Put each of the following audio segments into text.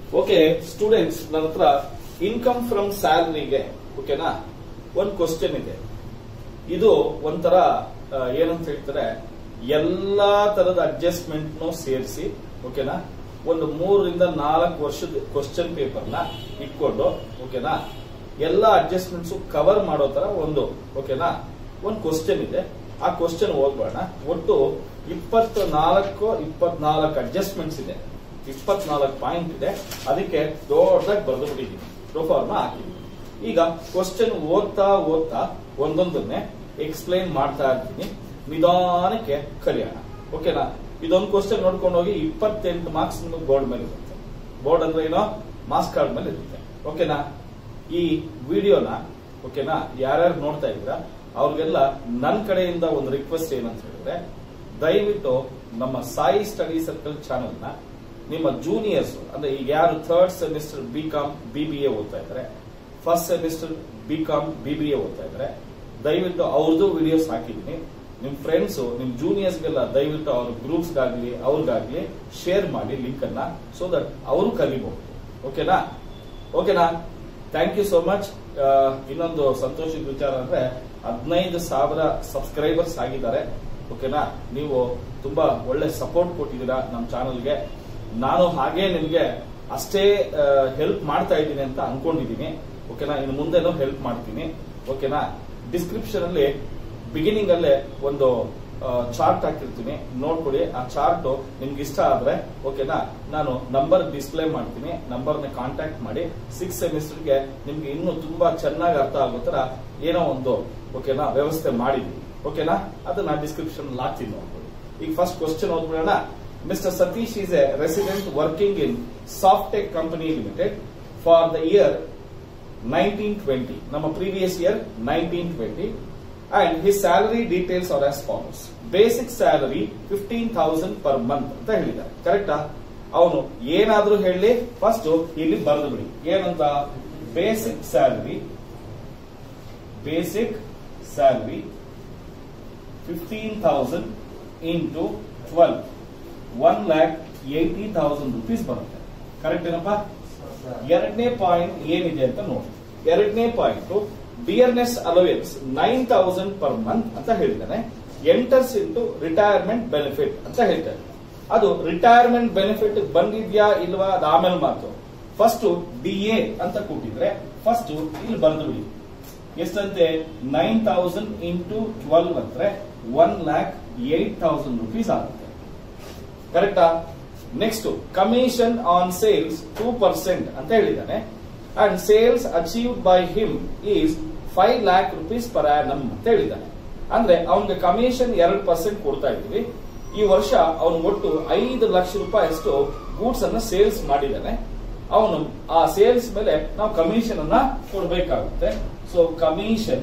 Okay students ನನ್ನ ಹತ್ರ income from ಸ್ಯಾಲರಿಗೆ ಓಕೆನಾ ಒಂದು ಕ್ವಶನ್ ಇದೆ ಇದು ಒಂಥರ ಆ, ಏನಂತ ಹೇಳ್ತಾರೆ ಎಲ್ಲಾ ತರದ ಅಡ್ಜಸ್ಟ್ಮೆಂಟ್ ಸೇರಿಸಿ ಓಕೆನಾ ಒಂದು ಮೂರರಿಂದ ನಾಲ್ಕು ವರ್ಷದ ಕ್ವಶನ್ ಪೇಪರ್ನ ಇಟ್ಕೊಂಡು ಓಕೆನಾ ಎಲ್ಲಾ ಅಡ್ಜಸ್ಟ್ಮೆಂಟ್ಸ್ ಕವರ್ ಮಾಡೋ ತರ ಒಂದು ಓಕೆನಾ ಒಂದು ಕ್ವಶನ್ ಇದೆ ಆ ಕ್ವಶನ್ ಓದ್ಬೇಡ ಒಟ್ಟು ಇಪ್ಪತ್ತ ನಾಲ್ಕು ಇಪ್ಪತ್ನಾಲ್ಕು ಅಡ್ಜಸ್ಟ್ಮೆಂಟ್ಸ್ ಇದೆ ಇಪ್ಪತ್ನಾಲ್ಕು ಪಾಯಿಂಟ್ ಇದೆ ಅದಕ್ಕೆ ದೊಡ್ಡದಾಗಿ ಬರೆದು ಬಿಟ್ಟಿದ್ದೀನಿ ಪ್ರೊಫಾರ್ಮ ಹಾಕಿದ್ದೀನಿ ಈಗ ಕ್ವಶನ್ ಓದ್ತಾ ಓದ್ತಾ ಒಂದೊಂದನ್ನೇ ಎಕ್ಸ್ಪ್ಲೈನ್ ಮಾಡ್ತಾ ಇರ್ತೀನಿ ನಿಧಾನಕ್ಕೆ ಕಲಿಯೋಣ ಓಕೆನಾ ಇದೊಂದು ಕ್ವಶನ್ ನೋಡ್ಕೊಂಡು ಹೋಗಿ ಇಪ್ಪತ್ತೆಂಟು ಮಾರ್ಕ್ಸ್ ನಿಮಗೆ ಬೋರ್ಡ್ ಮೇಲೆ ಇರುತ್ತೆ ಬೋರ್ಡ್ ಅಂದ್ರೆ ಏನೋ ಮಾರ್ಕ್ಸ್ ಕಾರ್ಡ್ ಮೇಲೆ ಇರುತ್ತೆ ಓಕೆನಾ ಈ ವಿಡಿಯೋನ ಓಕೆನಾ ಯಾರ್ಯಾರು ನೋಡ್ತಾ ಇದ್ದೀರಾ ಅವ್ರಿಗೆಲ್ಲ ನನ್ನ ಕಡೆಯಿಂದ ಒಂದು ರಿಕ್ವೆಸ್ಟ್ ಏನಂತ ಹೇಳಿದ್ರೆ ದಯವಿಟ್ಟು ನಮ್ಮ ಸಾಯಿ ಸ್ಟಡಿ ಸರ್ಕಲ್ ಚಾನೆಲ್ ನ ನಿಮ್ಮ ಜೂನಿಯರ್ಸ್ ಅಂದ್ರೆ ಈಗ ಯಾರು third semester B com B B A ಓದ್ತಾ ಇದ್ದಾರೆ first semester B com B B A ಓದ್ತಾ ಇದ್ದಾರೆ ದಯವಿಟ್ಟು ಅವ್ರದ್ದು ವಿಡಿಯೋಸ್ ಹಾಕಿದ್ದೀನಿ ನಿಮ್ ಫ್ರೆಂಡ್ಸ್ ನಿಮ್ ಜೂನಿಯರ್ಸ್ಗೆಲ್ಲ ದಯವಿಟ್ಟು ಅವ್ರ ಗ್ರೂಪ್ಸ್ಗಾಗ್ಲಿ ಅವ್ರಿಗಾಗ್ಲಿ ಶೇರ್ ಮಾಡಿ ಲಿಂಕ್ ಅನ್ನ ಸೊ ದಟ್ ಅವರು ಕಲಿಬಹುದು ಓಕೆನಾ ಓಕೆನಾ ಥ್ಯಾಂಕ್ ಯು ಸೋ ಮಚ್ ಇನ್ನೊಂದು ಸಂತೋಷದ ವಿಚಾರ ಅಂದ್ರೆ ಹದಿನೈದು ಸಾವಿರ ಸಬ್ಸ್ಕ್ರೈಬರ್ಸ್ ಆಗಿದ್ದಾರೆ ಓಕೆನಾ ನೀವು ತುಂಬಾ ಒಳ್ಳೆ ಸಪೋರ್ಟ್ ಕೊಟ್ಟಿದ್ದೀರಾ ನಮ್ಮ ಚಾನಲ್ಗೆ ನಾನು ಹಾಗೆ ನಿಮ್ಗೆ ಅಷ್ಟೇ ಹೆಲ್ಪ್ ಮಾಡ್ತಾ ಇದ್ದೀನಿ ಅಂತ ಅನ್ಕೊಂಡಿದ್ದೀನಿ ಓಕೆನಾ ಇನ್ನು ಮುಂದೆನೂ ಹೆಲ್ಪ್ ಮಾಡ್ತೀನಿ ಓಕೆನಾ ಡಿಸ್ಕ್ರಿಪ್ಷನ್ ಅಲ್ಲಿ ಬಿಗಿನಿಂಗ್ ಅಲ್ಲೇ ಒಂದು ಚಾರ್ಟ್ ಹಾಕಿರ್ತೀನಿ ನೋಡ್ಕೊಳ್ಳಿ ಆ ಚಾರ್ಟ್ ನಿಮ್ಗೆ ಇಷ್ಟ ಆದ್ರೆ ಓಕೆನಾ ನಾನು ನಂಬರ್ ಡಿಸ್ಪ್ಲೇ ಮಾಡ್ತೀನಿ ನಂಬರ್ನ ಕಾಂಟ್ಯಾಕ್ಟ್ ಮಾಡಿ ಸಿಕ್ಸ್ ಸೆಮಿಸ್ಟರ್ಗೆ ನಿಮ್ಗೆ ಇನ್ನೂ ತುಂಬಾ ಚೆನ್ನಾಗಿ ಅರ್ಥ ಆಗೋ ತರ ಏನೋ ಒಂದು ಓಕೆನಾ ವ್ಯವಸ್ಥೆ ಮಾಡಿದೀನಿ ಓಕೆನಾ ಅದನ್ನ ಡಿಸ್ಕ್ರಿಪ್ಷನ್ ಹಾಕ್ತೀನಿ ನೋಡ್ಕೊಳ್ಳಿ ಈಗ ಫಸ್ಟ್ ಕ್ವಶನ್ ಓದ್ಬಿಡೋಣ mister Satish is a resident working in Softech company limited for the year nineteen twenty ನಮ್ಮ previous year nineteen twenty and his salary details are as follows basic salary fifteen thousand per month ಅಂತ ಹೇಳಿದ್ದಾರೆ ಕರೆಕ್ಟಾ ಅವನು ಏನಾದ್ರೂ ಹೇಳಿ first ಇಲ್ಲಿ ಬರೆದು ಬಿಡಿ ಏನಂತ basic salary basic salary fifteen thousand into twelve one lakh eighty thousand rupees ಬರುತ್ತೆ ಕರೆಕ್ಟ್ ಏನಪ್ಪಾ ಎರಡನೇ ಪಾಯಿಂಟ್ ಏನಿದೆ ಅಂತ ನೋಡಿ ಎರಡನೇ point dearness allowance nine thousand per month ಅಂತ ಹೇಳಿದ್ದಾನೆ ಎಂಟರ್ಸ್ ಇಂಟು ರಿಟೈರ್ಮೆಂಟ್ ಬೆನಿಫಿಟ್ ಅಂತ ಹೇಳ್ತಾರೆ ಅದು ರಿಟೈರ್ಮೆಂಟ್ ಬೆನಿಫಿಟ್ ಬಂದಿದ್ಯಾ ಇಲ್ವಾ ಅದು ಆಮೇಲೆ ಮಾತು ಫಸ್ಟ್ ಡಿ ಎ ಅಂತ ಕೊಟ್ಟಿದ್ರೆ ಫಸ್ಟ್ ಇಲ್ಲಿ ಬರೆದು ಬಿಡಿ ಎಷ್ಟಂತೆ ನೈನ್ ತೌಸಂಡ್ ಇಂಟು ಟ್ವೆಲ್ವ್ ಅಂದ್ರೆ one lakh eight thousand rupees ಆಗುತ್ತೆ ಕರೆಕ್ಟಾ next commission on sales two percent ಅಂತ ಹೇಳಿದ್ದಾನೆ and sales achieved by him is five lakh rupees per annum ಅಂತ ಹೇಳಿದ್ದಾನೆ ಅಂದ್ರೆ ಅವನಿಗೆ ಕಮಿಷನ್ ಎರಡು ಪರ್ಸೆಂಟ್ ಕೊಡ್ತಾ ಇದ್ದೀವಿ ಈ ವರ್ಷ ಅವನು ಒಟ್ಟು ಐದು ಲಕ್ಷ ರೂಪಾಯಿ ಅಷ್ಟು ಗೂಡ್ಸ್ ಅನ್ನ ಸೇಲ್ಸ್ ಮಾಡಿದ್ದಾನೆ ಅವನು ಆ ಸೇಲ್ಸ್ ಮೇಲೆ ನಾವು ಕಮಿಷನ್ ಅನ್ನ ಕೊಡಬೇಕಾಗುತ್ತೆ so commission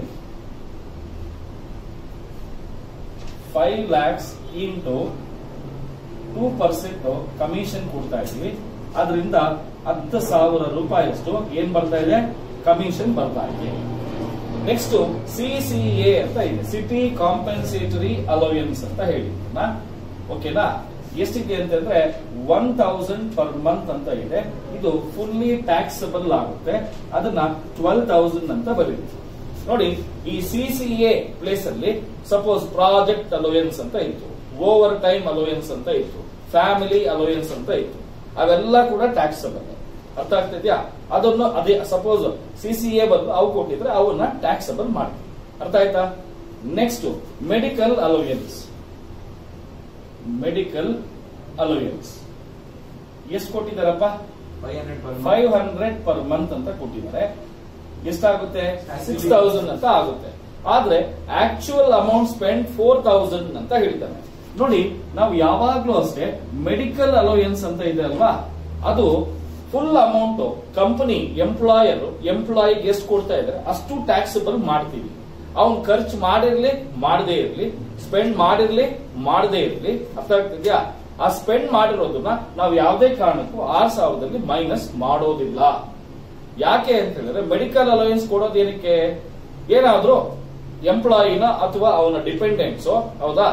five lakhs into two percent commission ಕೊಡ್ತಾ ಇದೀವಿ ಅದರಿಂದ ಹತ್ತು ಸಾವಿರ ರೂಪಾಯಿಯಷ್ಟು ಏನ್ ಬರ್ತಾ ಇದೆ ಕಮಿಷನ್ ಬರ್ತಾ ಇದೆ ನೆಕ್ಸ್ಟ್ ಸಿಸಿಎ ಅಂತ ಇದೆ ಸಿಟಿ ಕಾಂಪೆನ್ಸೇಟರಿ ಅಲೋಯನ್ಸ್ ಅಂತ ಹೇಳಿ ಓಕೆನಾ ಎಷ್ಟಿದೆ ಅಂತಂದ್ರೆ ಒನ್ ತೌಸಂಡ್ ಪರ್ ಮಂತ್ ಅಂತ ಇದೆ ಇದು ಫುಲ್ಲಿ ಟ್ಯಾಕ್ಸಬಲ್ ಆಗುತ್ತೆ ಅದನ್ನ ಟ್ವೆಲ್ ತೌಸಂಡ್ ಅಂತ ಬರೀತೀವಿ ನೋಡಿ ಈ ಸಿಸಿಎ ಪ್ಲೇಸ್ ಅಲ್ಲಿ ಸಪೋಸ್ ಪ್ರಾಜೆಕ್ಟ್ ಅಲೋಯನ್ಸ್ ಅಂತ ಇತ್ತು ಓವರ್ ಟೈಮ್ ಅಲೋಯನ್ಸ್ ಅಂತ ಇತ್ತು ಫ್ಯಾಮಿಲಿ ಅಲೋಯನ್ಸ್ ಅಂತ ಇತ್ತು ಅವೆಲ್ಲ ಕೂಡ ಟ್ಯಾಕ್ಸಬಲ್ ಅರ್ಥ ಆಗ್ತಿದ್ಯಾ ಅದನ್ನು ಅದೇ ಸಪೋಸ್ ಸಿಸಿಎ ಬದಲು ಅವು ಕೊಟ್ಟಿದ್ರೆ ಅವನ್ನ ಟ್ಯಾಕ್ಸಬಲ್ ಮಾಡಿ ಅರ್ಥ ಆಯ್ತಾ next medical allowance medical allowance ಎಷ್ಟು ಕೊಟ್ಟಿದ್ದಾರಪ್ಪ five hundred per five hundred per month ಅಂತ ಕೊಟ್ಟಿದ್ದಾರೆ ಎಷ್ಟಾಗುತ್ತೆ ಸಿಕ್ಸ್ ತೌಸಂಡ್ ಅಂತ ಆಗುತ್ತೆ ಆದ್ರೆ actual amount spend four thousand ಅಂತ ಹೇಳ್ತಾನೆ ನೋಡಿ ನಾವು ಯಾವಾಗ್ಲೂ ಅಷ್ಟೇ ಮೆಡಿಕಲ್ ಅಲೋಯನ್ಸ್ ಅಂತ ಇದೆ ಅಲ್ವಾ ಅದು ಫುಲ್ ಅಮೌಂಟ್ ಕಂಪನಿ ಎಂಪ್ಲಾಯರ್ ಎಂಪ್ಲಾಯಿಗೆ ಎಷ್ಟು ಕೊಡ್ತಾ ಇದ್ದಾರೆ ಅಷ್ಟು ಟ್ಯಾಕ್ಸಬಲ್ ಮಾಡ್ತೀವಿ ಅವ್ನ್ ಖರ್ಚು ಮಾಡಿರ್ಲಿ ಮಾಡದೇ ಇರ್ಲಿ ಸ್ಪೆಂಡ್ ಮಾಡಿರ್ಲಿ ಮಾಡದೇ ಇರ್ಲಿ ಅರ್ಥ ಆಗ್ತಿದ್ಯಾ ಆ ಸ್ಪೆಂಡ್ ಮಾಡಿರೋದನ್ನ ನಾವು ಯಾವುದೇ ಕಾರಣಕ್ಕೂ ಆರ್ ಸಾವಿರದಲ್ಲಿ ಮೈನಸ್ ಮಾಡೋದಿಲ್ಲ ಯಾಕೆ ಅಂತ ಹೇಳಿದ್ರೆ ಮೆಡಿಕಲ್ ಅಲೋಯನ್ಸ್ ಕೊಡೋದು ಏನಕ್ಕೆ ಏನಾದ್ರೂ ಎಂಪ್ಲಾಯಿನ ಅಥವಾ ಅವನ ಡಿಪೆಂಡೆಂಟ್ಸ್ ಹೌದಾ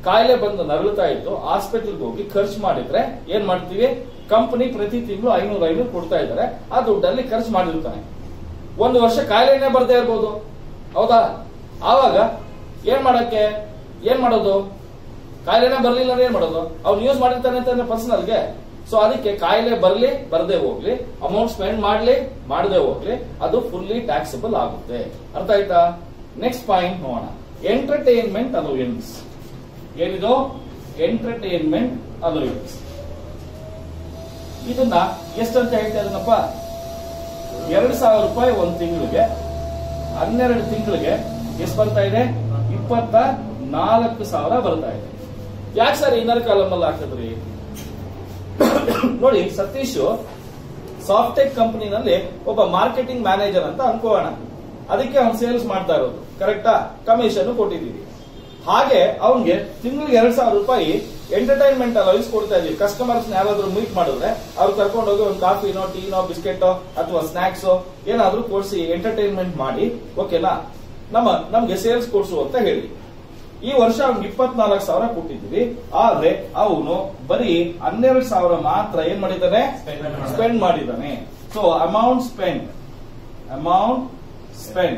ಕಾಯಿಲೆ ಬಂದು ನರಳುತ್ತಾ ಇತ್ತು ಹಾಸ್ಪಿಟಲ್ಗೆ ಹೋಗಿ ಖರ್ಚು ಮಾಡಿದ್ರೆ ಏನ್ ಮಾಡ್ತೀವಿ ಕಂಪನಿ ಪ್ರತಿ ತಿಂಗಳು ಐನೂರು ಐನೂರು ಕೊಡ್ತಾ ಇದ್ದಾರೆ ಆ ದುಡ್ಡಲ್ಲಿ ಖರ್ಚು ಮಾಡಿರ್ತಾನೆ ಒಂದು ವರ್ಷ ಕಾಯಿಲೆನೇ ಬರ್ದೇ ಇರ್ಬೋದು ಹೌದಾ ಆವಾಗ ಏನ್ ಮಾಡಕ್ಕೆ ಏನ್ ಮಾಡೋದು ಕಾಯಿಲೆನೇ ಬರ್ಲಿಲ್ಲ ಅಂದ್ರೆ ಏನ್ ಮಾಡೋದು ಅವ್ನು ಯೂಸ್ ಮಾಡಿರ್ತಾನೆ ಅಂತಾನೆ ಪರ್ಸನಲ್ಗೆ ಸೊ ಅದಕ್ಕೆ ಕಾಯಿಲೆ ಬರ್ಲಿ ಬರ್ದೇ ಹೋಗ್ಲಿ ಅಮೌಂಟ್ ಸ್ಪೆಂಡ್ ಮಾಡ್ಲಿ ಮಾಡದೆ ಹೋಗ್ಲಿ ಅದು ಫುಲ್ಲಿ ಟ್ಯಾಕ್ಸಬಲ್ ಆಗುತ್ತೆ ಅರ್ಥ ಆಯ್ತಾ ನೆಕ್ಸ್ಟ್ ಪಾಯಿಂಟ್ ನೋಡೋಣ ಎಂಟರ್ಟೈನ್ಮೆಂಟ್ ಅಲೋಯನ್ಸ್ ಏನಿದು ಎಂಟರ್ಟೈನ್ಮೆಂಟ್ ಅಲೋಯನ್ಸ್ ಇದನ್ನ ಎಷ್ಟಂತ ಹೇಳ್ತಾ ಇದನ್ನಪ್ಪ ಎರಡು ಸಾವಿರ ರೂಪಾಯಿ ಒಂದು ತಿಂಗಳಿಗೆ ಹನ್ನೆರಡು ತಿಂಗಳಿಗೆ ಎಷ್ಟು ಬರ್ತಾ ಇದೆ ಇಪ್ಪತ್ತ ನಾಲ್ಕು ಸಾವಿರ ಬರ್ತಾ ಇದೆ ಯಾಕೆ ಸರ್ ಇನ್ನರ್ ಕಾಲಮ್ ಅಲ್ಲಿ ಹಾಕಿದ್ರಿ ನೋಡಿ ಸತೀಶ್ ಸಾಫ್ಟೆಕ್ ಕಂಪನಿನಲ್ಲಿ ಒಬ್ಬ ಮಾರ್ಕೆಟಿಂಗ್ ಮ್ಯಾನೇಜರ್ ಅಂತ ಅನ್ಕೋಣ ಅದಕ್ಕೆ ಅವ್ನು ಸೇಲ್ಸ್ ಮಾಡ್ತಾ ಇರೋದು ಕರೆಕ್ಟಾ ಕಮಿಷನ್ ಕೊಟ್ಟಿದ್ದೀವಿ ಹಾಗೆ ಅವನ್ಗೆ ತಿಂಗಳಿಗೆ ಎರಡ್ ಸಾವಿರ ರೂಪಾಯಿ ಎಂಟರ್ಟೈನ್ಮೆಂಟ್ ಅಲೌನ್ಸ್ ಕೊಡ್ತಾ ಇದೀವಿ ಕಸ್ಟಮರ್ಸ್ ಯಾರಾದ್ರೂ ಮೀಟ್ ಮಾಡಿದ್ರೆ ಅವ್ರು ಕರ್ಕೊಂಡು ಹೋಗಿ ಒಂದು ಕಾಫಿನೋ ಟೀನೋ ಬಿಸ್ಕೆಟೋ ಅಥವಾ ಸ್ನಾಕ್ಸ್ ಏನಾದ್ರೂ ಕೊಡಿಸಿ ಎಂಟರ್ಟೈನ್ಮೆಂಟ್ ಮಾಡಿ ಓಕೆನಾ ನಮ್ಮ ನಮ್ಗೆ ಸೇಲ್ಸ್ ಕೊಡ್ಸು ಅಂತ ಹೇಳಿ ಈ ವರ್ಷ ಅವ್ನಿಗೆ ಇಪ್ಪತ್ನಾಲ್ಕು ಸಾವಿರ ಕೊಟ್ಟಿದ್ದೀವಿ ಆದ್ರೆ ಅವನು ಬರೀ ಹನ್ನೆರಡು ಸಾವಿರ ಮಾತ್ರ ಏನ್ ಮಾಡಿದ್ದಾನೆ ಸ್ಪೆಂಡ್ ಮಾಡಿದ್ದಾನೆ so amount spend amount spend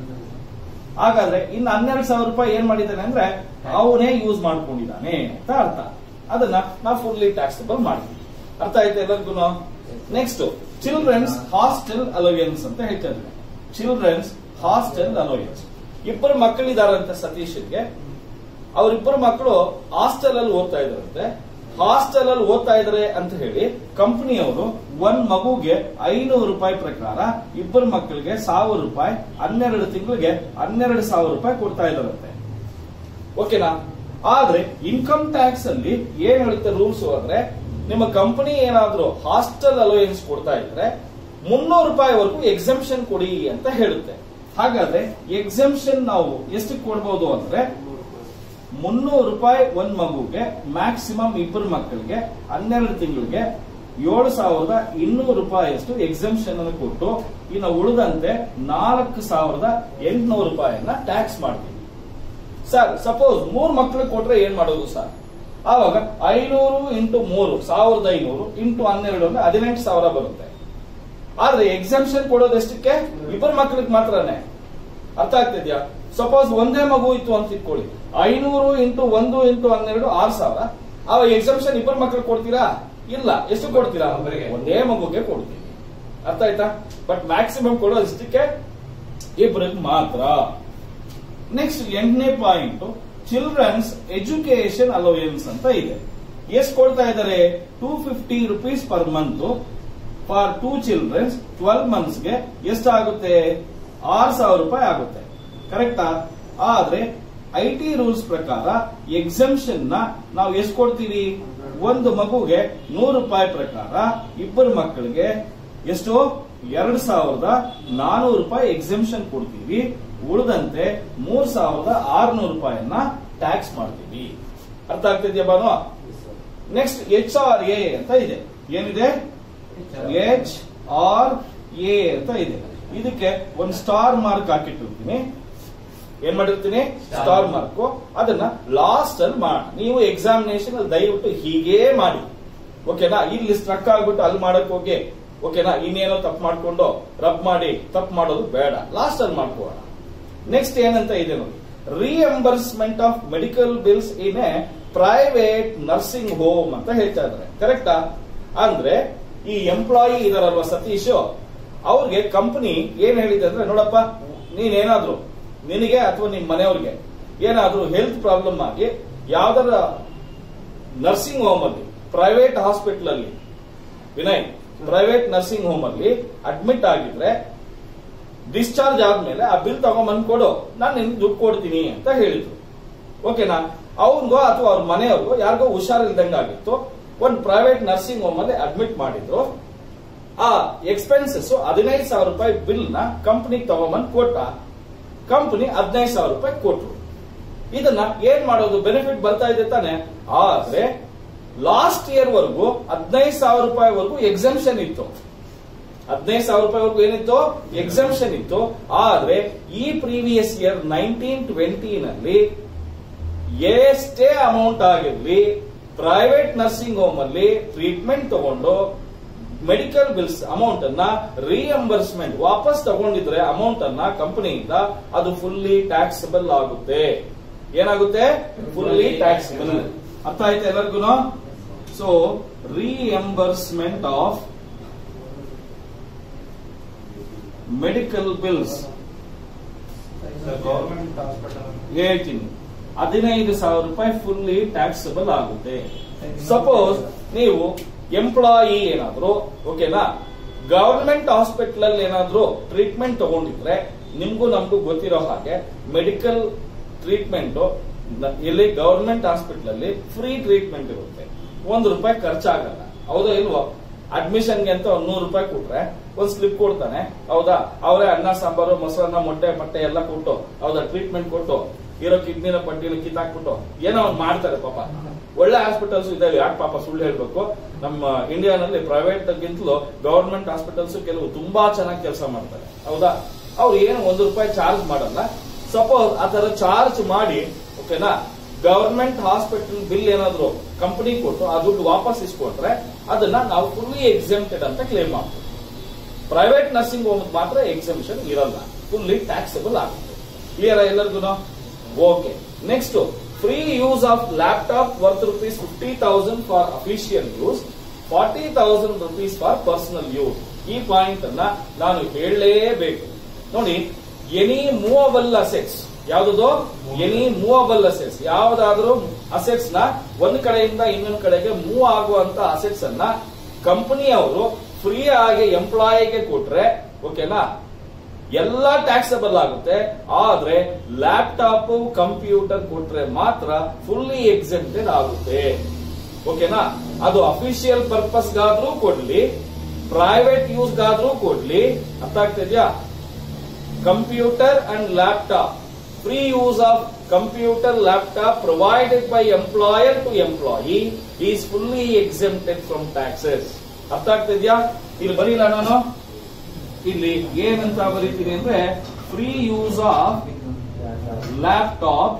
ಹಾಗಾದ್ರೆ ಇನ್ನು ಹನ್ನೆರಡು ಸಾವಿರ ರೂಪಾಯಿ ಏನ್ ಮಾಡಿದ್ದಾನೆ ಅಂದ್ರೆ ಅವನೇ ಯೂಸ್ ಮಾಡ್ಕೊಂಡಿದ್ದಾನೆ ಅಂತ ಅರ್ಥ ಅದನ್ನ ನಾವು ಫುಲ್ಲಿ ಟ್ಯಾಕ್ಸಬಲ್ ಮಾಡ್ತೀವಿ ಅರ್ಥ ಆಯ್ತಾ ಎಲ್ಲರಿಗೂ ನೆಕ್ಸ್ಟ್ ಚಿಲ್ಡ್ರನ್ಸ್ ಹಾಸ್ಟೆಲ್ ಅಲೋಯನ್ಸ್ ಅಂತ ಹೇಳ್ತಾ ಇದ್ದಾರೆ ಚಿಲ್ಡ್ರನ್ಸ್ ಹಾಸ್ಟೆಲ್ ಅಲೋಯನ್ಸ್ ಇಬ್ಬರು ಮಕ್ಕಳಿದಾರಂತ ಸತೀಶ್ಗೆ ಅವರಿಬ್ಬರು ಮಕ್ಕಳು ಹಾಸ್ಟೆಲ್ ಅಲ್ಲಿ ಓದ್ತಾ ಇದಾರಂತೆ ಹಾಸ್ಟೆಲ್ ಅಲ್ಲಿ ಓದ್ತಾ ಇದಾರೆ ಅಂತ ಹೇಳಿ ಕಂಪನಿಯವರು ಒಂದ್ ಮಗುಗೆ ಐನೂರು ರೂಪಾಯಿ ಪ್ರಕಾರ ಇಬ್ಬರು ಮಕ್ಕಳಿಗೆ ಸಾವಿರ ರೂಪಾಯಿ ಹನ್ನೆರಡು ತಿಂಗಳಿಗೆ ಹನ್ನೆರಡು ಸಾವಿರ ರೂಪಾಯಿ ಕೊಡ್ತಾ ಇದಾರಂತೆ ಓಕೆನಾ ಆದ್ರೆ ಇನ್ಕಮ್ ಟ್ಯಾಕ್ಸ್ ಅಲ್ಲಿ ಏನ್ ಹೇಳುತ್ತೆ ರೂಲ್ಸ್ ಅಂದ್ರೆ ನಿಮ್ಮ ಕಂಪನಿ ಏನಾದ್ರೂ ಹಾಸ್ಟೆಲ್ ಅಲೋಯನ್ಸ್ ಕೊಡ್ತಾ ಇದ್ರೆ ಮುನ್ನೂರು ರೂಪಾಯಿವರೆಗೂ ಎಕ್ಸಂಪ್ಷನ್ ಕೊಡಿ ಅಂತ ಹೇಳುತ್ತೆ ಹಾಗಾದ್ರೆ ಎಕ್ಸಂಪ್ಷನ್ ನಾವು ಎಷ್ಟು ಕೊಡ್ಬೋದು ಅಂದ್ರೆ ಮುನ್ನೂರು ರೂಪಾಯಿ ಒಂದ್ ಮಗುಗೆ ಮ್ಯಾಕ್ಸಿಮಮ್ ಇಬ್ಬರು ಮಕ್ಕಳಿಗೆ ಹನ್ನೆರಡು ತಿಂಗಳಿಗೆ ಏಳು ಸಾವಿರದ ಇನ್ನೂರು ರೂಪಾಯಿಯಷ್ಟು ಎಕ್ಸಂಪ್ಷನ್ ಅನ್ನು ಕೊಟ್ಟು ಇನ್ನು ಉಳಿದಂತೆ ನಾಲ್ಕು ಸಾವಿರದ ಎಂಟುನೂರು ರೂಪಾಯಿಯನ್ನ ಟ್ಯಾಕ್ಸ್ ಮಾಡ್ತೀವಿ ಸರ್ ಸಪೋಸ್ ಮೂರ್ ಮಕ್ಕಳು ಕೊಟ್ರೆ ಏನ್ ಮಾಡೋದು ಸರ್ ಆವಾಗ ಐನೂರು ಇಂಟು ಮೂರು ಸಾವಿರದ ಐನೂರು ಇಂಟು ಹನ್ನೆರಡು ಅಂದ್ರೆ ಹದಿನೆಂಟು ಸಾವಿರ ಬರುತ್ತೆ ಆದ್ರೆ ಎಕ್ಸಂಪ್ಷನ್ ಕೊಡೋದೆಷ್ಟಕ್ಕೆ ಇಬ್ಬರು ಮಕ್ಕಳಿಗೆ ಮಾತ್ರನೇ ಅರ್ಥ ಆಗ್ತಿದ್ಯಾ ಸಪೋಸ್ ಒಂದೇ ಮಗು ಇತ್ತು ಅಂತ ಇಟ್ಕೊಳ್ಳಿ ಐನೂರು ಇಂಟು ಒಂದು ಇಂಟು ಹನ್ನೆರಡು ಆರು ಸಾವಿರ ಅವಾಗ ಎಕ್ಸಂಪ್ಷನ್ ಇಬ್ಬರು ಮಕ್ಕಳು ಕೊಡ್ತೀರಾ ಇಲ್ಲ ಎಷ್ಟು ಕೊಡ್ತೀರಾ ಒಬ್ಬರಿಗೆ. ಒಂದೇ ಮಗುಗೆ ಕೊಡ್ತೀವಿ ಅರ್ಥ ಆಯ್ತಾ ಬಟ್ ಮ್ಯಾಕ್ಸಿಮಮ್ ಕೊಡೋದಷ್ಟಕ್ಕೆ ಇಬ್ಬರಿಗೆ ಮಾತ್ರ ನೆಕ್ಸ್ಟ್ ಎಂಟನೇ ಪಾಯಿಂಟ್ ಚಿಲ್ಡ್ರನ್ಸ್ ಎಜುಕೇಶನ್ ಅಲೋಯನ್ಸ್ ಅಂತ ಇದೆ ಎಷ್ಟು ಕೊಡ್ತಾ ಇದ್ದಾರೆ two fifty rupees per month for two childrens twelve ಮಂತ್ಸ್ಗೆ ಎಷ್ಟಾಗುತ್ತೆ ಆರು ಸಾವಿರ ರೂಪಾಯಿ ಆಗುತ್ತೆ ಕರೆಕ್ಟಾ ಆದ್ರೆ ಐ ಟಿ ರೂಲ್ಸ್ ಪ್ರಕಾರ ಎಕ್ಸಂಪ್ಷನ್ ನ ನಾವು ಎಷ್ಟು ಕೊಡ್ತೀವಿ ಒಂದು ಮಗುಗೆ ನೂರು ರೂಪಾಯಿ ಪ್ರಕಾರ ಇಬ್ಬರು ಮಕ್ಕಳಿಗೆ ಎಷ್ಟು ಎರಡ್ ಸಾವಿರದ ನಾನೂರು ರೂಪಾಯಿ ಎಕ್ಸಂಪ್ಷನ್ ಕೊಡ್ತೀವಿ ಉಳಿದಂತೆ ಮೂರ್ ಸಾವಿರದ ಆರ್ನೂರು ರೂಪಾಯಿಯನ್ನ ಟ್ಯಾಕ್ಸ್ ಮಾಡ್ತೀವಿ ಅರ್ಥ ಆಗ್ತಿದ್ಯಾ Banu next H R A ಅಂತ ಇದೆ ಏನಿದೆ ಎಚ್ ಆರ್ ಎ ಅಂತ ಇದೆ ಇದಕ್ಕೆ ಒಂದು ಸ್ಟಾರ್ ಮಾರ್ಕ್ ಹಾಕಿಟ್ಟಿರ್ತೀನಿ ಏನ್ ಮಾಡಿರ್ತೀನಿ ಸ್ಟಾರ್ ಮಾರ್ಕ್ ಅದನ್ನ ಲಾಸ್ಟ್ ಅಲ್ಲಿ ಮಾಡಿ ನೀವು ಎಕ್ಸಾಮಿನೇಷನ್ ಅಲ್ಲಿ ದಯವಿಟ್ಟು ಹೀಗೇ ಮಾಡಿ ಓಕೆನಾ ಇಲ್ಲಿ ಸ್ಟ್ರಕ್ ಆಗ್ಬಿಟ್ಟು ಅಲ್ಲಿ ಮಾಡಕ್ ಹೋಗಿ ಓಕೆನಾ ಇನ್ನೇನೋ ತಪ್ಪು ಮಾಡ್ಕೊಂಡು ರಬ್ ಮಾಡಿ ತಪ್ಪು ಮಾಡೋದು ಬೇಡ ಲಾಸ್ಟ್ ಅಲ್ಲಿ ಮಾಡ್ಕೋಣ ನೆಕ್ಸ್ಟ್ ಏನಂತ ಇದೆ ನೋಡಿ reimbursement of medical bills in a private nursing home ಅಂತ ಹೇಳ್ತಾ ಇದ್ದಾರೆ ಕರೆಕ್ಟಾ ಅಂದ್ರೆ ಈ ಎಂಪ್ಲಾಯಿ ಇದಾರಲ್ವಾ ಸತೀಶ್ ಅವ್ರಿಗೆ ಕಂಪನಿ ಏನ್ ಹೇಳಿದೆ ಅಂದ್ರೆ ನೋಡಪ್ಪ ನೀನೇನಾದ್ರೂ ನಿನಗೆ ಅಥವಾ ನಿಮ್ ಮನೆಯವ್ರಿಗೆ ಏನಾದ್ರೂ ಹೆಲ್ತ್ ಪ್ರಾಬ್ಲಮ್ ಆಗಿ ಯಾವ್ದಾರ ನರ್ಸಿಂಗ್ ಹೋಮ್ ಅಲ್ಲಿ ಪ್ರೈವೇಟ್ ಹಾಸ್ಪಿಟಲ್ ಅಲ್ಲಿ ವಿನಯ್ ಪ್ರೈವೇಟ್ ನರ್ಸಿಂಗ್ ಹೋಮ್ ಅಲ್ಲಿ ಅಡ್ಮಿಟ್ ಆಗಿದ್ರೆ ಡಿಸ್ಚಾರ್ಜ್ ಆದ್ಮೇಲೆ ಆ ಬಿಲ್ ತಗೊಂಬಂದ್ ಕೊಡು ನಾನು ನಿನ್ಗೆ ದುಡ್ಡು ಕೊಡ್ತೀನಿ ಅಂತ ಹೇಳಿದ್ರು ಓಕೆನಾ ಅವನ್ಗೋ ಅಥವಾ ಅವ್ರ ಮನೆಯವ್ರಿಗೋ ಯಾರಿಗೋ ಹುಷಾರಿಲ್ದಂಗ ಆಗಿತ್ತು ಒಂದು ಪ್ರೈವೇಟ್ ನರ್ಸಿಂಗ್ ಹೋಮ್ ಅಲ್ಲಿ ಅಡ್ಮಿಟ್ ಮಾಡಿದ್ರು ಆ ಎಕ್ಸ್ಪೆನ್ಸಸ್ ಹದಿನೈದು ಸಾವಿರ ರೂಪಾಯಿ ಬಿಲ್ ನ ಕಂಪನಿಗೆ ತಗೊಂಬಂದ್ ಕೊಟ್ಟ ಕಂಪನಿ ಹದಿನೈದು ಸಾವಿರ ರೂಪಾಯಿ ಕೊಟ್ರು ಇದನ್ನ ಏನ್ ಮಾಡೋದು ಬೆನಿಫಿಟ್ ಬರ್ತಾ ಇದೆ ತಾನೆ ಆದ್ರೆ ಲಾಸ್ಟ್ ಇಯರ್ ವರೆಗೂ ಹದಿನೈದು ಸಾವಿರ ರೂಪಾಯಿವರೆಗೂ ಎಕ್ಸಂಪ್ಷನ್ ಇತ್ತು ಹದಿನೈದು ಸಾವಿರ ರೂಪಾಯಿವರೆಗೂ ಏನಿತ್ತು ಎಕ್ಸಂಪ್ಷನ್ ಇತ್ತು ಆದ್ರೆ ಈ ಪ್ರೀವಿಯಸ್ ಇಯರ್ ನೈನ್ಟೀನ್ ಟ್ವೆಂಟಿ ನಲ್ಲಿ ಎಷ್ಟೇ ಅಮೌಂಟ್ ಆಗಿರ್ಲಿ ಪ್ರೈವೇಟ್ ನರ್ಸಿಂಗ್ ಹೋಮ್ ಅಲ್ಲಿ ಟ್ರೀಟ್ಮೆಂಟ್ ತಗೊಂಡು ಮೆಡಿಕಲ್ ಬಿಲ್ಸ್ ಅಮೌಂಟ್ ಅನ್ನ ರಿಎಂಬರ್ಸ್ಮೆಂಟ್ ವಾಪಸ್ ತಗೊಂಡಿದ್ರೆ ಅಮೌಂಟ್ ಅನ್ನ ಕಂಪನಿಯಿಂದ ಅದು ಫುಲ್ಲಿ ಟ್ಯಾಕ್ಸಬಲ್ ಆಗುತ್ತೆ ಏನಾಗುತ್ತೆ ಫುಲ್ಲಿ ಟ್ಯಾಕ್ಸಬಲ್ ಅರ್ಥ ಆಯ್ತಾ ಎಲ್ಲರಿಗೂ so reimbursement of medical bills government hospital ಹೇಳ್ತೀನಿ ಹದಿನೈದು ಸಾವಿರ ರೂಪಾಯಿ ಫುಲ್ಲಿ ಟ್ಯಾಕ್ಸಬಲ್ ಆಗುತ್ತೆ ಸಪೋಸ್ ನೀವು ಎಂಪ್ಲಾಯಿ ಏನಾದ್ರು ಓಕೆನಾ ಗವರ್ಮೆಂಟ್ ಹಾಸ್ಪಿಟಲ್ ಅಲ್ಲಿ ಏನಾದ್ರು ಟ್ರೀಟ್ಮೆಂಟ್ ತಗೊಂಡಿದ್ರೆ ನಿಮ್ಗೂ ನಮ್ಗೂ ಗೊತ್ತಿರೋ ಹಾಗೆ ಮೆಡಿಕಲ್ ಟ್ರೀಟ್ಮೆಂಟ್ ಇಲ್ಲಿ ಗವರ್ಮೆಂಟ್ ಹಾಸ್ಪಿಟಲ್ ಅಲ್ಲಿ ಫ್ರೀ ಟ್ರೀಟ್ಮೆಂಟ್ ಇರುತ್ತೆ ಒಂದು ರೂಪಾಯಿ ಖರ್ಚಾಗಲ್ಲ ಹೌದಾ ಇಲ್ವೋ ಅಡ್ಮಿಷನ್ಗೆ ಅಂತ ಒಂದ್ ನೂರು ರೂಪಾಯಿ ಕೊಟ್ರೆ ಒಂದ್ ಸ್ಲಿಪ್ ಕೊಡ್ತಾನೆ ಹೌದಾ ಅವರೇ ಅನ್ನ ಸಾಂಬಾರು ಮೊಸರನ್ನ ಮೊಟ್ಟೆ ಪಟ್ಟೆ ಎಲ್ಲ ಕೊಟ್ಟು ಹೌದಾ ಟ್ರೀಟ್ಮೆಂಟ್ ಕೊಟ್ಟು ಇರೋ ಕಿಡ್ನಿನ ಪಟ್ಟಿನ ಕಿತ್ತಾಕ್ಬಿಟ್ಟು ಏನೋ ಒಂದ್ ಮಾಡ್ತಾರೆ ಪಾಪ ಒಳ್ಳೆ ಹಾಸ್ಪಿಟಲ್ಸ್ ಇದಾವೆ ಯಾಕೆ ಪಾಪ ಸುಳ್ಳು ಹೇಳ್ಬೇಕು ನಮ್ಮ ಇಂಡಿಯಾನಲ್ಲಿ ಪ್ರೈವೇಟ್ ಗಿಂತಲೂ ಗವರ್ಮೆಂಟ್ ಹಾಸ್ಪಿಟಲ್ಸ್ ಕೆಲವು ತುಂಬಾ ಚೆನ್ನಾಗಿ ಕೆಲಸ ಮಾಡ್ತಾರೆ ಹೌದಾ ಅವ್ರು ಏನು ಒಂದು ರೂಪಾಯಿ ಚಾರ್ಜ್ ಮಾಡಲ್ಲ ಸಪೋಸ್ ಆ ತರ ಚಾರ್ಜ್ ಮಾಡಿ ಓಕೆನಾ ಗವರ್ಮೆಂಟ್ ಹಾಸ್ಪಿಟಲ್ ಬಿಲ್ ಏನಾದ್ರು ಕಂಪನಿ ಕೊಟ್ಟು ಆ ದುಡ್ಡು ವಾಪಸ್ ಇಸ್ಕೊಂಡ್ರೆ ಅದನ್ನ ನಾವು ಫುಲ್ಲಿ ಎಕ್ಸೆಂಪ್ಟೆಡ್ ಅಂತ ಕ್ಲೇಮ್ ಮಾಡ್ತೀವಿ ಪ್ರೈವೇಟ್ ನರ್ಸಿಂಗ್ ಹೋಮ್ ಮಾತ್ರ ಎಕ್ಸೆಂಪ್ಷನ್ ಇರಲ್ಲ ಫುಲ್ಲಿ ಟ್ಯಾಕ್ಸಬಲ್ ಆಗುತ್ತೆ ಕ್ಲಿಯರ್ ಎಲ್ಲರಿಗೂ okay next free use of laptop worth rupees fifty thousand for official use forty thousand rupees for personal use ಈ ಪಾಯಿಂಟ್ ಅನ್ನ ನಾನು ಹೇಳಲೇಬೇಕು ನೋಡಿ ಎನಿ ಮೂವಬಲ್ ಅಸೆಟ್ಸ್ ಯಾವ್ದು ಎನಿ ಮೂವಬಲ್ ಅಸೆಟ್ಸ್ ಯಾವ್ದಾದ್ರೂ ಅಸೆಟ್ಸ್ ನ ಒಂದ್ ಕಡೆಯಿಂದ ಇನ್ನೊಂದ್ ಕಡೆಗೆ ಮೂವ್ ಆಗುವಂತ ಅಸೆಟ್ಸ್ ಅನ್ನ ಕಂಪನಿಯವರು ಫ್ರೀ ಆಗಿ ಎಂಪ್ಲಾಯಿಗೆ ಕೊಟ್ರೆ ಓಕೆನಾ ಎಲ್ಲ ಟ್ಯಾಕ್ಸಬಲ್ ಆಗುತ್ತೆ ಆದ್ರೆ ಲ್ಯಾಪ್ಟಾಪ್ ಕಂಪ್ಯೂಟರ್ ಕೊಟ್ರೆ ಮಾತ್ರ ಫುಲ್ಲಿ ಎಕ್ಸೆಂಪ್ಟೆಡ್ ಆಗುತ್ತೆ ಓಕೆನಾ ಅದು ಅಫಿಷಿಯಲ್ ಪರ್ಪಸ್ಗಾದ್ರೂ ಕೊಡ್ಲಿ ಪ್ರೈವೇಟ್ ಯೂಸ್ಗಾದ್ರೂ ಕೊಡ್ಲಿ ಅರ್ಥ ಆಗ್ತಿದ್ಯಾ computer and laptop free use of computer laptop provided by employer to employee is fully exempted from taxes ಅರ್ಥ ಆಗ್ತಿದ್ಯಾ ಇಲ್ಲಿ ಬರೀಲ್ಲ ನಾನು ಇಲ್ಲಿ ಏನಂತ ಬರೀತೀನಿ ಅಂದ್ರೆ free use of laptop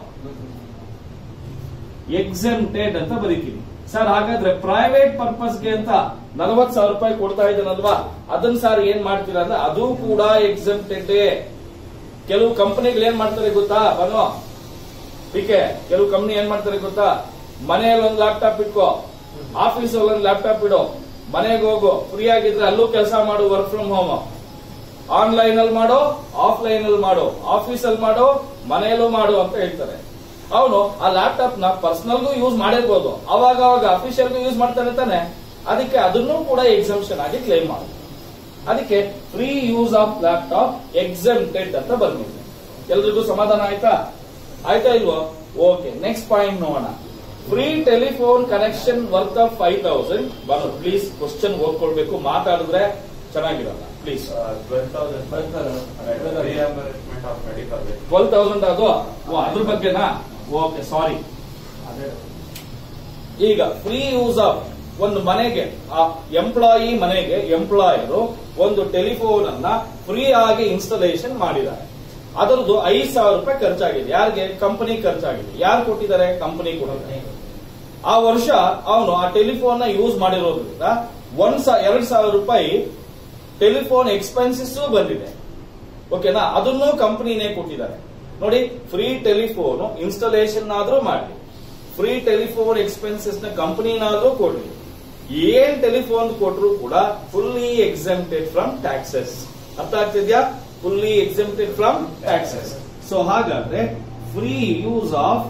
exempted ಅಂತ ಬರೀತೀನಿ ಸರ್ ಹಾಗಾದ್ರೆ ಪ್ರೈವೇಟ್ ಪರ್ಪಸ್ಗೆ ಅಂತ ನಲವತ್ ಸಾವಿರ ರೂಪಾಯಿ ಕೊಡ್ತಾ ಇದ್ದಾನಲ್ವಾ ಅದನ್ನ ಸರ್ ಏನ್ ಮಾಡ್ತೀರಾ ಅಂದ್ರೆ ಅದು ಕೂಡ ಎಕ್ಸೆಂಪ್ಟೆಡ್ ಕೆಲವು ಕಂಪನಿಗಳು ಏನ್ ಮಾಡ್ತಾರೆ ಗೊತ್ತಾ ಬನ್ನೋ ಪಿಕೆ ಕೆಲವು ಕಂಪನಿ ಏನ್ ಮಾಡ್ತಾರೆ ಗೊತ್ತಾ ಮನೆಯಲ್ಲಿ ಒಂದು ಲ್ಯಾಪ್ಟಾಪ್ ಇಟ್ಕೋ ಆಫೀಸ್ ಅಲ್ಲಿ ಒಂದು ಲ್ಯಾಪ್ಟಾಪ್ ಇಡು ಮನೆಗೆ ಹೋಗು ಫ್ರೀ ಆಗಿದ್ರೆ ಅಲ್ಲೂ ಕೆಲಸ ಮಾಡು ವರ್ಕ್ ಫ್ರಮ್ ಹೋಮ್ ಆನ್ಲೈನ್ ಅಲ್ಲಿ ಮಾಡು ಆಫ್ಲೈನ್ ಅಲ್ಲಿ ಮಾಡು ಆಫೀಸ್ ಅಲ್ಲಿ ಮಾಡು ಮನೆಯಲ್ಲೂ ಮಾಡು ಅಂತ ಹೇಳ್ತಾರೆ ಅವನು ಆ ಲ್ಯಾಪ್ಟಾಪ್ ನ ಪರ್ಸನಲ್ಗೂ ಯೂಸ್ ಮಾಡಿರ್ಬೋದು ಅವಾಗ ಅವಾಗ ಅಫಿಷಿಯಲ್ಗೂ ಯೂಸ್ ಮಾಡ್ತಾನೆ ತಾನೆ ಅದಕ್ಕೆ ಅದನ್ನು ಕೂಡ ಎಕ್ಸಂಪ್ಷನ್ ಆಗಿ ಕ್ಲೈಮ್ ಮಾಡು ಅದಕ್ಕೆ free use of laptop exempted ಅಂತ ಬಂದಿದೆ ಎಲ್ರಿಗೂ ಸಮಾಧಾನ ಆಯ್ತಾ ಆಯ್ತಾ ಇಲ್ವೋ ಓಕೆ ನೆಕ್ಸ್ಟ್ ಪಾಯಿಂಟ್ ನೋಡೋಣ free telephone connection worth of five thousand ಬರೋ ಪ್ಲೀಸ್ ಕ್ವಶನ್ ಓದ್ಕೊಳ್ಬೇಕು ಮಾತಾಡಿದ್ರೆ ಚೆನ್ನಾಗಿರಲ್ಲ please twelve thousand reimbursement of medical twelve thousand ಅದು ಓ, ಅದ್ರ ಬಗ್ಗೆನಾ ಓಕೆ ಸಾರಿ ಅದೇ ಈಗ ಫ್ರೀ ಯೂಸ್ ಆಫ್ ಒಂದು ಮನೆಗೆ ಆ ಎಂಪ್ಲಾಯಿ ಮನೆಗೆ ಎಂಪ್ಲಾಯರು ಒಂದು ಟೆಲಿಫೋನ್ ಅನ್ನ ಫ್ರೀ ಆಗಿ ಇನ್ಸ್ಟಾಲೇಷನ್ ಮಾಡಿದ್ದಾರೆ ಅದರದ್ದು ಐದು ಸಾವಿರ ರೂಪಾಯಿ ಖರ್ಚಾಗಿದೆ ಯಾರಿಗೆ ಕಂಪನಿ ಖರ್ಚಾಗಿದೆ ಯಾರು ಕೊಟ್ಟಿದ್ದಾರೆ ಕಂಪನಿ ಕೊಟ್ಟಿದ್ದಾರೆ ಆ ವರ್ಷ ಅವನು ಆ ಟೆಲಿಫೋನ್ ನ ಯೂಸ್ ಮಾಡಿರೋದ್ರಿಂದ ಒಂದ್ ಸಾ ಎರಡ್ ಸಾವಿರ ರೂಪಾಯಿ ಟೆಲಿಫೋನ್ ಎಕ್ಸ್ಪೆನ್ಸಸ್ ಬಂದಿದೆ ಓಕೆನಾ ಅದನ್ನು ಕಂಪನಿನೇ ಕೊಟ್ಟಿದ್ದಾರೆ ನೋಡಿ ಫ್ರೀ ಟೆಲಿಫೋನ್ ಇನ್ಸ್ಟಾಲೇಷನ್ ಆದ್ರೂ ಮಾಡಿ ಫ್ರೀ ಟೆಲಿಫೋನ್ ಎಕ್ಸ್ಪೆನ್ಸಸ್ ನ ಕಂಪನಿನಾದ್ರೂ ಕೊಡ್ಲಿ ಏನ್ ಟೆಲಿಫೋನ್ ಕೊಟ್ರು ಕೂಡ ಫುಲ್ಲಿ ಎಕ್ಸೆಂಪ್ಟೆಡ್ ಫ್ರಮ್ ಟ್ಯಾಕ್ಸಸ್ ಅರ್ಥ ಆಗ್ತಿದ್ಯಾ fully exempted from taxes so ಹಾಗಾದ್ರೆ free use of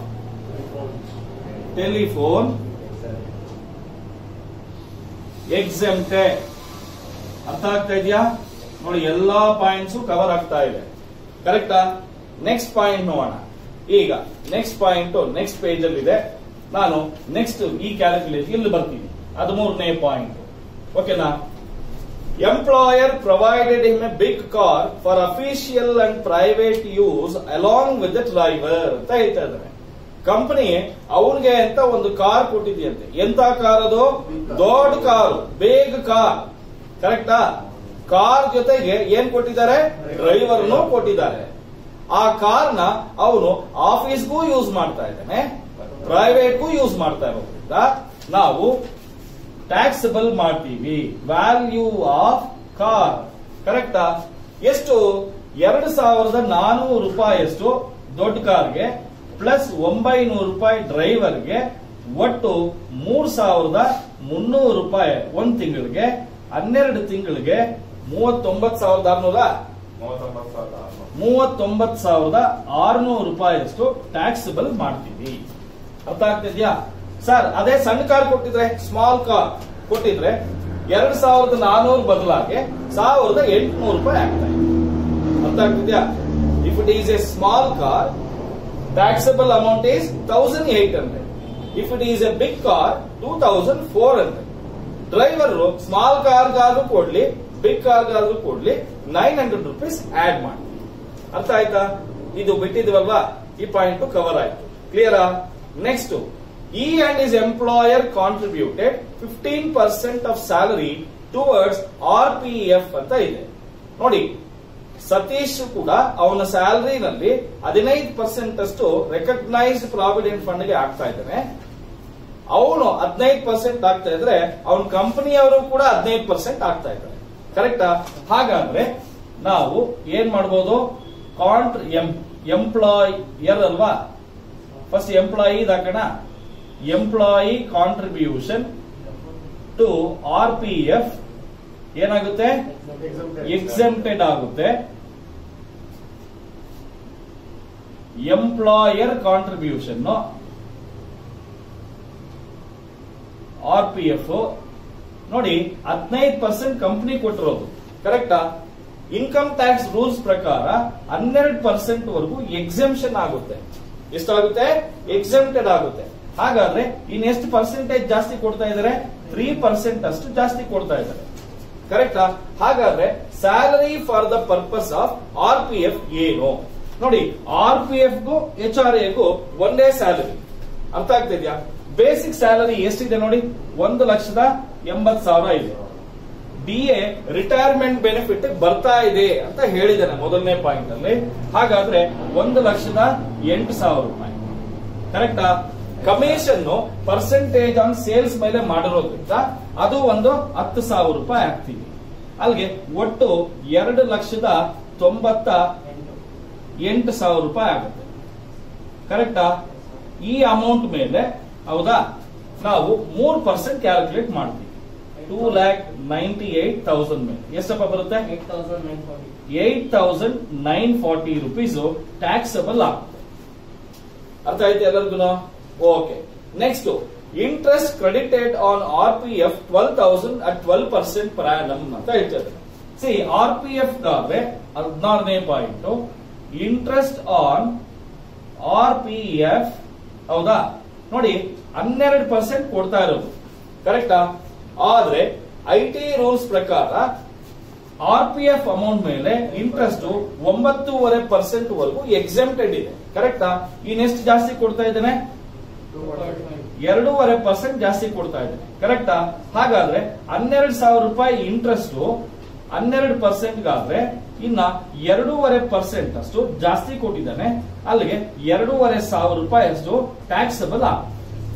telephone exempted ಅರ್ಥ ಆಗ್ತಾ ಇದೆಯಾ ನೋಡಿ ಎಲ್ಲಾ ಪಾಯಿಂಟ್ಸ್ ಕವರ್ ಆಗ್ತಾ ಇದೆ ಕರೆಕ್ಟಾ ನೆಕ್ಸ್ಟ್ ಪಾಯಿಂಟ್ ನೋಡೋಣ ಈಗ ನೆಕ್ಸ್ಟ್ ಪಾಯಿಂಟ್ ನೆಕ್ಸ್ಟ್ ಪೇಜ್ ಅಲ್ಲಿ ಇದೆ ನಾನು ನೆಕ್ಸ್ಟ್ ಈ ಕ್ಯಾಲ್ಕುಲೇಷನ್ ಇಲ್ಲಿ ಬರ್ತೀನಿ ಹದಿಮೂರನೇ ಪಾಯಿಂಟ್ ಓಕೆನಾ employer provided him a big car for official and private use along with the driver ಅಂತ ಹೇಳ್ತಾ ಇದ್ದಾರೆ ಕಂಪನಿ ಅವನಿಗೆ ಅಂತ ಒಂದು ಕಾರ್ ಕೊಟ್ಟಿದೆಯಂತೆ ಎಂತ ಕಾರ್ ಅದು ದೊಡ್ಡ ಕಾರು ಬೇಗ ಕಾರ್ ಕರೆಕ್ಟಾ ಕಾರ್ ಜೊತೆಗೆ ಏನ್ ಕೊಟ್ಟಿದ್ದಾರೆ ಡ್ರೈವರ್ನು ಕೊಟ್ಟಿದ್ದಾರೆ ಆ ಕಾರ್ನ ಅವನು ಆಫೀಸ್ಗೂ ಯೂಸ್ ಮಾಡ್ತಾ ಇದ್ದಾನೆ ಪ್ರೈವೇಟ್ಗೂ ಯೂಸ್ ಮಾಡ್ತಾ ಇರೋದ್ರಿಂದ ನಾವು ಟ್ಯಾಕ್ಸಬಲ್ ಮಾಡ್ತೀವಿ ವ್ಯಾಲ್ಯೂ ಆಫ್ ಕಾರ್ ಕರೆಕ್ಟಾ ಎಷ್ಟು ಎರಡು ಸಾವಿರದ ನಾನೂರು ರೂಪಾಯಿಯಷ್ಟು ದೊಡ್ಡ ಕಾರ್ಗೆ ಪ್ಲಸ್ ಒಂಬೈನೂರು ರೂಪಾಯಿ ಡ್ರೈವರ್ಗೆ ಒಟ್ಟು ಮೂರ್ ಸಾವಿರದ ಮುನ್ನೂರು ರೂಪಾಯಿ ಒಂದ್ ತಿಂಗಳಿಗೆ ಹನ್ನೆರಡು ತಿಂಗಳಿಗೆ ಮೂವತ್ತೊಂಬತ್ತು ಸಾವಿರದ ಆರ್ನೂರ ಮೂವತ್ತೊಂಬತ್ತು ಸಾವಿರದ ಆರುನೂರು. ಮೂವತ್ತೊಂಬತ್ತು ಸಾವಿರದ ಆರುನೂರು ರೂಪಾಯಿಯಷ್ಟು ಟ್ಯಾಕ್ಸಬಲ್ ಮಾಡ್ತೀವಿ ಅರ್ಥ ಆಗ್ತಿದ್ಯಾ ಸರ್ ಅದೇ ಸಣ್ಣ ಕಾರ್ ಕೊಟ್ಟಿದ್ರೆ ಸ್ಮಾಲ್ ಕಾರ್ ಕೊಟ್ಟಿದ್ರೆ ಎರಡ್ ಸಾವಿರದ ನಾನೂರು ಬದಲಾಗಿ ಸಾವಿರದ ಎಂಟುನೂರು ರೂಪಾಯಿ ಆಗ್ತಾ ಇದೆ ಅರ್ಥ ಆಗ್ತಿದ್ಯಾ if it is a small car taxable amount is thousand eight hundred if it is a big car two thousand four hundred driver small ಕಾರ್ಗಾದ್ರೂ ಕೊಡ್ಲಿ ಬಿಗ್ ಕಾರ್ಗಾದ್ರೂ ಕೊಡ್ಲಿ ನೈನ್ ಹಂಡ್ರೆಡ್ ರುಪೀಸ್ ಆಡ್ ಮಾಡಿ ಅರ್ಥ ಆಯ್ತಾ ಇದು ಬಿಟ್ಟಿದ್ವಲ್ವಾ ಈ ಪಾಯಿಂಟ್ ಕವರ್ ಆಯ್ತು ಕ್ಲಿಯರಾ next E and is employer contributed fifteen percent of salary towards R P F ಅಂತ ಇದೆ ನೋಡಿ ಸತೀಶ್ ಕೂಡ ಅವನ ಸ್ಯಾಲರಿನಲ್ಲಿ ಹದಿನೈದು ಪರ್ಸೆಂಟ್ ಅಷ್ಟು ರೆಕಗ್ನೈಸ್ಡ್ ಪ್ರಾವಿಡೆಂಟ್ ಫಂಡ್ ಗೆ ಆಗ್ತಾ ಇದ್ದಾನೆ ಅವನು ಹದಿನೈದು ಪರ್ಸೆಂಟ್ ಆಗ್ತಾ ಇದ್ರೆ ಅವನ ಕಂಪನಿಯವರು ಕೂಡ ಹದಿನೈದು ಪರ್ಸೆಂಟ್ ಆಗ್ತಾ ಇದ್ದಾರೆ ಕರೆಕ್ಟಾ ಹಾಗಾದ್ರೆ ನಾವು ಏನ್ ಮಾಡ್ಬೋದು ಕಾಂಟ್ರ್ ಎಂ ಎಂಪ್ಲಾಯರ್ ಅಲ್ವಾ ಫಸ್ಟ್ ಎಂಪ್ಲಾಯಿ ಹಾಕೋಣ employee contribution to R P F ಏನಾಗುತ್ತೆ ಎಕ್ಸೆಂಪ್ಟೆಡ್ ಆಗುತ್ತೆ employer contribution R P F ನೋಡಿ ಹದಿನೈದು ಪರ್ಸೆಂಟ್ ಕಂಪನಿ ಕೊಟ್ಟಿರೋದು ಕರೆಕ್ಟಾ ಇನ್ಕಮ್ ಟ್ಯಾಕ್ಸ್ ರೂಲ್ಸ್ ಪ್ರಕಾರ ಹನ್ನೆರಡು ಪರ್ಸೆಂಟ್ ವರೆಗೂ ಎಕ್ಸೆಂಪ್ಷನ್ ಆಗುತ್ತೆ ಎಷ್ಟಾಗುತ್ತೆ ಎಕ್ಸೆಂಪ್ಟೆಡ್ ಆಗುತ್ತೆ ಹಾಗಾದ್ರೆ ಇನ್ನೆಷ್ಟು ಪರ್ಸೆಂಟೇಜ್ ಜಾಸ್ತಿ ಕೊಡ್ತಾ ಇದ್ದಾರೆ ತ್ರೀ ಪರ್ಸೆಂಟ್ ಅಷ್ಟು ಜಾಸ್ತಿ ಕೊಡ್ತಾ ಇದ್ದಾರೆ ಕರೆಕ್ಟಾ ಹಾಗಾದ್ರೆ salary for the purpose of R P F ಏನು ನೋಡಿ ಆರ್ ಪಿ ಎಫ್ ಗೂ ಎಚ್ ಆರ್ ಎಗೂ ಒಂದೇ ಸ್ಯಾಲರಿ ಅರ್ಥ ಆಗ್ತಿದ್ಯಾ ಬೇಸಿಕ್ ಸ್ಯಾಲರಿ ಎಷ್ಟಿದೆ ನೋಡಿ ಒಂದು ಲಕ್ಷದ ಎಂಬತ್ ಸಾವಿರ ಇದೆ ಡಿ ಎ ರಿಟೈರ್ಮೆಂಟ್ ಬೆನಿಫಿಟ್ ಬರ್ತಾ ಇದೆ ಅಂತ ಹೇಳಿದ್ದೇನೆ ಮೊದಲನೇ ಪಾಯಿಂಟ್ ಅಲ್ಲಿ ಹಾಗಾದ್ರೆ ಒಂದು ಲಕ್ಷದ ಎಂಟು ಸಾವಿರ ರೂಪಾಯಿ ಕರೆಕ್ಟಾ ಕಮಿಷನ್ ಪರ್ಸೆಂಟೇಜ್ ಆನ್ ಸೇಲ್ಸ್ ಮೇಲೆ ಮಾಡಿರೋದ್ರಿಂದ ಅದು ಒಂದು ಹತ್ತು ಸಾವಿರ ರೂಪಾಯಿ ಹಾಕ್ತೀವಿ ಅಲ್ಲಿಗೆ ಒಟ್ಟು ಎರಡು ಲಕ್ಷದ ತೊಂಬತ್ತ ಎಂಟು ಸಾವಿರ ರೂಪಾಯಿ ಆಗುತ್ತೆ ಕರೆಕ್ಟಾ ಈ ಅಮೌಂಟ್ ಮೇಲೆ ಹೌದಾ ನಾವು ಮೂರ್ ಪರ್ಸೆಂಟ್ ಕ್ಯಾಲ್ಕುಲೇಟ್ ಮಾಡ್ತೀವಿ two lakh ninety eight thousand ಮೇಲೆ ಎಷ್ಟಪ್ಪ ಬರುತ್ತೆ eight thousand nine forty rupees taxable ಆಗುತ್ತೆ ಅರ್ಥ ಆಯ್ತು ಎಲ್ಲರಿಗೂ okay next interest credited on R P F twelve thousand at twelve percent per annum ಅಂತ ಹೇಳ್ತಾರೆ ಸಿ ಆರ್ ಪಿ ಎಫ್ ಗಾದ್ರೆ ಹದಿನಾರನೇ point interest on R P F ಹೌದಾ ನೋಡಿ ಹನ್ನೆರಡು ಪರ್ಸೆಂಟ್ ಕೊಡ್ತಾ ಇರೋದು ಕರೆಕ್ಟಾ ಆದ್ರೆ ಐ ಟಿ ರೂಲ್ಸ್ ಪ್ರಕಾರ ಆರ್ ಪಿ ಎಫ್ ಅಮೌಂಟ್ ಮೇಲೆ ಇಂಟ್ರೆಸ್ಟ್ ಒಂಬತ್ತೂವರೆ ಪರ್ಸೆಂಟ್ ವರೆಗೂ ಎಕ್ಸೆಂಪ್ಟೆಡ್ ಇದೆ ಕರೆಕ್ಟಾ ಇನ್ನೆಷ್ಟು ಜಾಸ್ತಿ ಕೊಡ್ತಾ ಇದ್ದೇನೆ ಎರಡೂವರೆ ಪರ್ಸೆಂಟ್ ಜಾಸ್ತಿ ಕೊಡ್ತಾ ಇದ್ದೇನೆ ಕರೆಕ್ಟಾ ಹಾಗಾದ್ರೆ ಹನ್ನೆರಡು ಸಾವಿರ ರೂಪಾಯಿ ಇಂಟ್ರೆಸ್ಟ್ ಹನ್ನೆರಡು ಪರ್ಸೆಂಟ್ ಆದ್ರೆ ಇನ್ನ ಎರಡೂವರೆ ಪರ್ಸೆಂಟ್ ಅಷ್ಟು ಜಾಸ್ತಿ ಕೊಟ್ಟಿದ್ದಾನೆ ಅಲ್ಲಿಗೆ ಎರಡೂವರೆ ಸಾವಿರ ರೂಪಾಯಿ ಅಷ್ಟು ಟ್ಯಾಕ್ಸಬಲ್ ಆಗುತ್ತೆ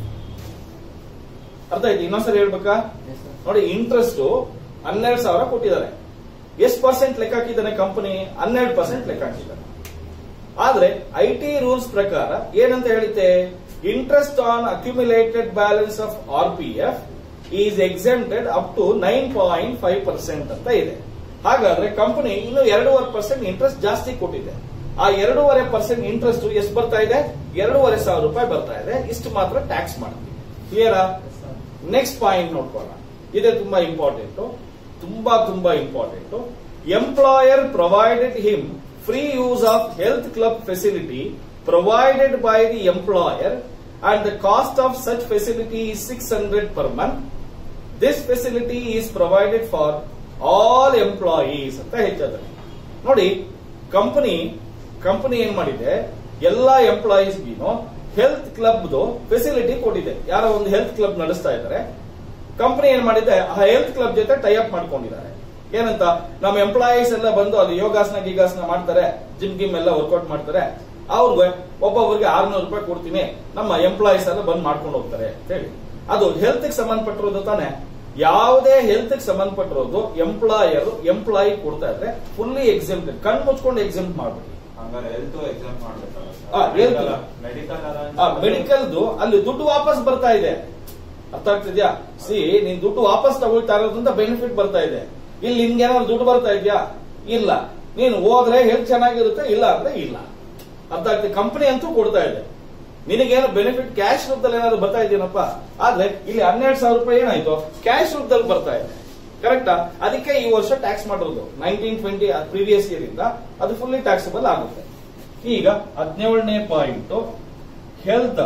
ಅರ್ಥ ಆಯ್ತು ಇನ್ನೊಂದ್ಸರಿ ಹೇಳ್ಬೇಕಾ ನೋಡಿ ಇಂಟ್ರೆಸ್ಟ್ ಹನ್ನೆರಡು ಸಾವಿರ ಕೊಟ್ಟಿದ್ದಾರೆ ಎಷ್ಟು ಪರ್ಸೆಂಟ್ ಲೆಕ್ಕ ಹಾಕಿದ್ದಾನೆ ಕಂಪನಿ ಹನ್ನೆರಡು ಪರ್ಸೆಂಟ್ ಲೆಕ್ಕ ಹಾಕಿದ್ದಾನೆ ಆದ್ರೆ ಐ ಟಿ ರೂಲ್ಸ್ ಪ್ರಕಾರ ಏನಂತ ಹೇಳುತ್ತೆ interest on accumulated balance of R P F is exempted up to nine point five percent ಅಂತ ಇದೆ ಹಾಗಾದ್ರೆ ಕಂಪನಿ ಇನ್ನು ಎರಡೂವರೆ ಪರ್ಸೆಂಟ್ ಇಂಟ್ರೆಸ್ಟ್ ಜಾಸ್ತಿ ಕೊಟ್ಟಿದೆ ಆ ಎರಡೂವರೆ ಪರ್ಸೆಂಟ್ ಇಂಟ್ರೆಸ್ಟ್ ಎಷ್ಟು ಬರ್ತಾ ಇದೆ ಎರಡೂವರೆ ಸಾವಿರ ರೂಪಾಯಿ ಬರ್ತಾ ಇದೆ ಇಷ್ಟು ಮಾತ್ರ ಟ್ಯಾಕ್ಸ್ ಮಾಡ್ತೀವಿ ಕ್ಲಿಯರಾ ನೆಕ್ಸ್ಟ್ ಪಾಯಿಂಟ್ ನೋಡ್ಕೊಳ್ಳೋಣ ಇದೇ ತುಂಬಾ ಇಂಪಾರ್ಟೆಂಟ್ ತುಂಬಾ ತುಂಬಾ important employer provided him free use of health club facility provided by the employer and the cost of such facility is six hundred per month this facility is provided for all employees ಅಂತ ಹೇಳ್ತಾರೆ ನೋಡಿ company company ಏನ್ ಮಾಡಿದೆ ಎಲ್ಲಾ ಎಂಪ್ಲಾಯೀಸ್ಗಿನು health club facility ಕೊಟ್ಟಿದೆ ಯಾರೋ ಒಂದು health club ನಡೆಸ್ತಾ ಇದ್ದಾರೆ ಕಂಪನಿ ಏನ್ ಮಾಡಿದೆ ಆ ಹೆಲ್ತ್ ಕ್ಲಬ್ ಜೊತೆ ಟೈ ಅಪ್ ಮಾಡ್ಕೊಂಡಿದ್ದಾರೆ ಏನಂತ ನಮ್ಮ ಎಂಪ್ಲಾಯೀಸ್ ಎಲ್ಲ ಬಂದು ಅಲ್ಲಿ ಯೋಗಾಸನ ಗೀಗಾಸನ ಮಾಡ್ತಾರೆ ಜಿಮ್ ಗಿಮ್ ಎಲ್ಲ ವರ್ಕೌಟ್ ಮಾಡ್ತಾರೆ ಅವ್ರಿಗೆ ಒಬ್ಬೊಬ್ಬರಿಗೆ ಆರ್ನೂರು ರೂಪಾಯಿ ಕೊಡ್ತೀನಿ ನಮ್ಮ ಎಂಪ್ಲಾಯೀಸ್ ಎಲ್ಲ ಬಂದ್ ಮಾಡ್ಕೊಂಡು ಹೋಗ್ತಾರೆ ಅಂತ ಹೇಳಿ ಅದು ಹೆಲ್ತ್ ಸಂಬಂಧಪಟ್ಟಿರೋದು ತಾನೆ ಯಾವುದೇ ಹೆಲ್ತ್ ಸಂಬಂಧಪಟ್ಟಿರೋದು ಎಂಪ್ಲಾಯರ್ ಎಂಪ್ಲಾಯಿ ಕೊಡ್ತಾ ಇದ್ರೆ ಫುಲ್ಲಿ ಎಕ್ಸಾಮ್ ಕಣ್ ಮುಚ್ಕೊಂಡು ಎಕ್ಸಾಮ್ ಮಾಡ್ಬಿಡಿ ಹಂಗಾರೆ ಹೆಲ್ತ್ ಎಕ್ಸಾಮ್ ಆ, health. ಮೆಡಿಕಲ್ ಮೆಡಿಕಲ್ದು ಅಲ್ಲಿ ದುಡ್ಡು ವಾಪಸ್ ಬರ್ತಾ ಇದೆ ಅರ್ಥ ಆಗ್ತಿದ್ಯಾ ಸಿ ನೀನ್ ದುಡ್ಡು ವಾಪಸ್ ತಗೊಳ್ತಾ ಇರೋದ್ರಿಂದ ಬೆನಿಫಿಟ್ ಬರ್ತಾ ಇದೆ ಇಲ್ಲಿ ನಿನ್ಗೇನಾದ್ರು ದುಡ್ಡು ಬರ್ತಾ ಇದೆಯಾ ಇಲ್ಲ ನೀನು ಹೋದ್ರೆ ಹೆಲ್ತ್ ಚೆನ್ನಾಗಿರುತ್ತೆ ಇಲ್ಲ ಅಂದ್ರೆ ಇಲ್ಲ ಅರ್ಥ ಆಗ್ತದೆ ಕಂಪನಿ ಅಂತೂ ಕೊಡ್ತಾ ಇದೆ ನಿನಗೇನೋ ಬೆನಿಫಿಟ್ ಕ್ಯಾಶ್ ರೂಪದಲ್ಲಿ ಏನಾದ್ರು ಬರ್ತಾ ಇದೆಯೇನಪ್ಪ ಆದ್ರೆ ಇಲ್ಲಿ ಹನ್ನೆರಡು ಸಾವಿರ ರೂಪಾಯಿ ಏನಾಯ್ತು ಕ್ಯಾಶ್ ರೂಪದಲ್ಲಿ ಬರ್ತಾ ಇದೆ ಕರೆಕ್ಟಾ ಅದಕ್ಕೆ ಈ ವರ್ಷ ಟ್ಯಾಕ್ಸ್ ಮಾಡಿರೋದು ನೈನ್ಟೀನ್ ಟ್ವೆಂಟಿ ಪ್ರೀವಿಯಸ್ ಇಯರ್ ಇಂದ ಅದು ಫುಲ್ಲಿ ಟ್ಯಾಕ್ಸಬಲ್ ಆಗುತ್ತೆ ಈಗ ಹದಿನೇಳನೇ ಪಾಯಿಂಟ್ ಹೆಲ್ತ್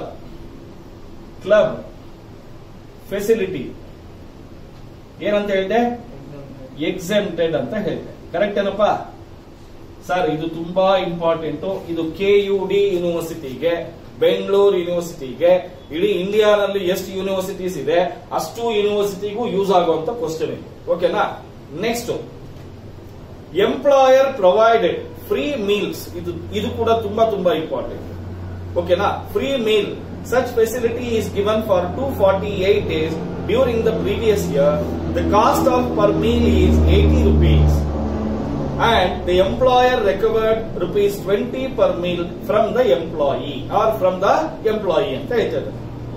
ಕ್ಲಬ್ ಫೆಸಿಲಿಟಿ ಏನಂತ ಹೇಳಿದೆ ಎಕ್ಸೆಂಪ್ಟೆಡ್ ಅಂತ ಹೇಳಿದೆ ಕರೆಕ್ಟ್ ಏನಪ್ಪಾ ಸರ್ ಇದು ತುಂಬಾ ಇಂಪಾರ್ಟೆಂಟ್ ಇದು ಕೆ ಯು ಡಿ ಯೂನಿವರ್ಸಿಟಿಗೆ ಬೆಂಗಳೂರು ಯೂನಿವರ್ಸಿಟಿಗೆ ಇಡೀ ಇಂಡಿಯಾನಲ್ಲಿ ಎಷ್ಟು ಯೂನಿವರ್ಸಿಟೀಸ್ ಇದೆ ಅಷ್ಟು ಯೂನಿವರ್ಸಿಟಿಗೂ ಯೂಸ್ ಆಗುವಂತ ಕ್ವಶನ್ ಇದು ಓಕೆನಾ next employer provided free meals ಇದು ಇದು ಕೂಡ ತುಂಬಾ ತುಂಬಾ ಇಂಪಾರ್ಟೆಂಟ್ ಓಕೆನಾ free meal such facility is given for two forty eight days during the previous year the cost of per meal is eighty rupees and the employer recovered rupees 20 per meal from the employee or from the employee ಅಂತ ಹೇಳ್ತದೆ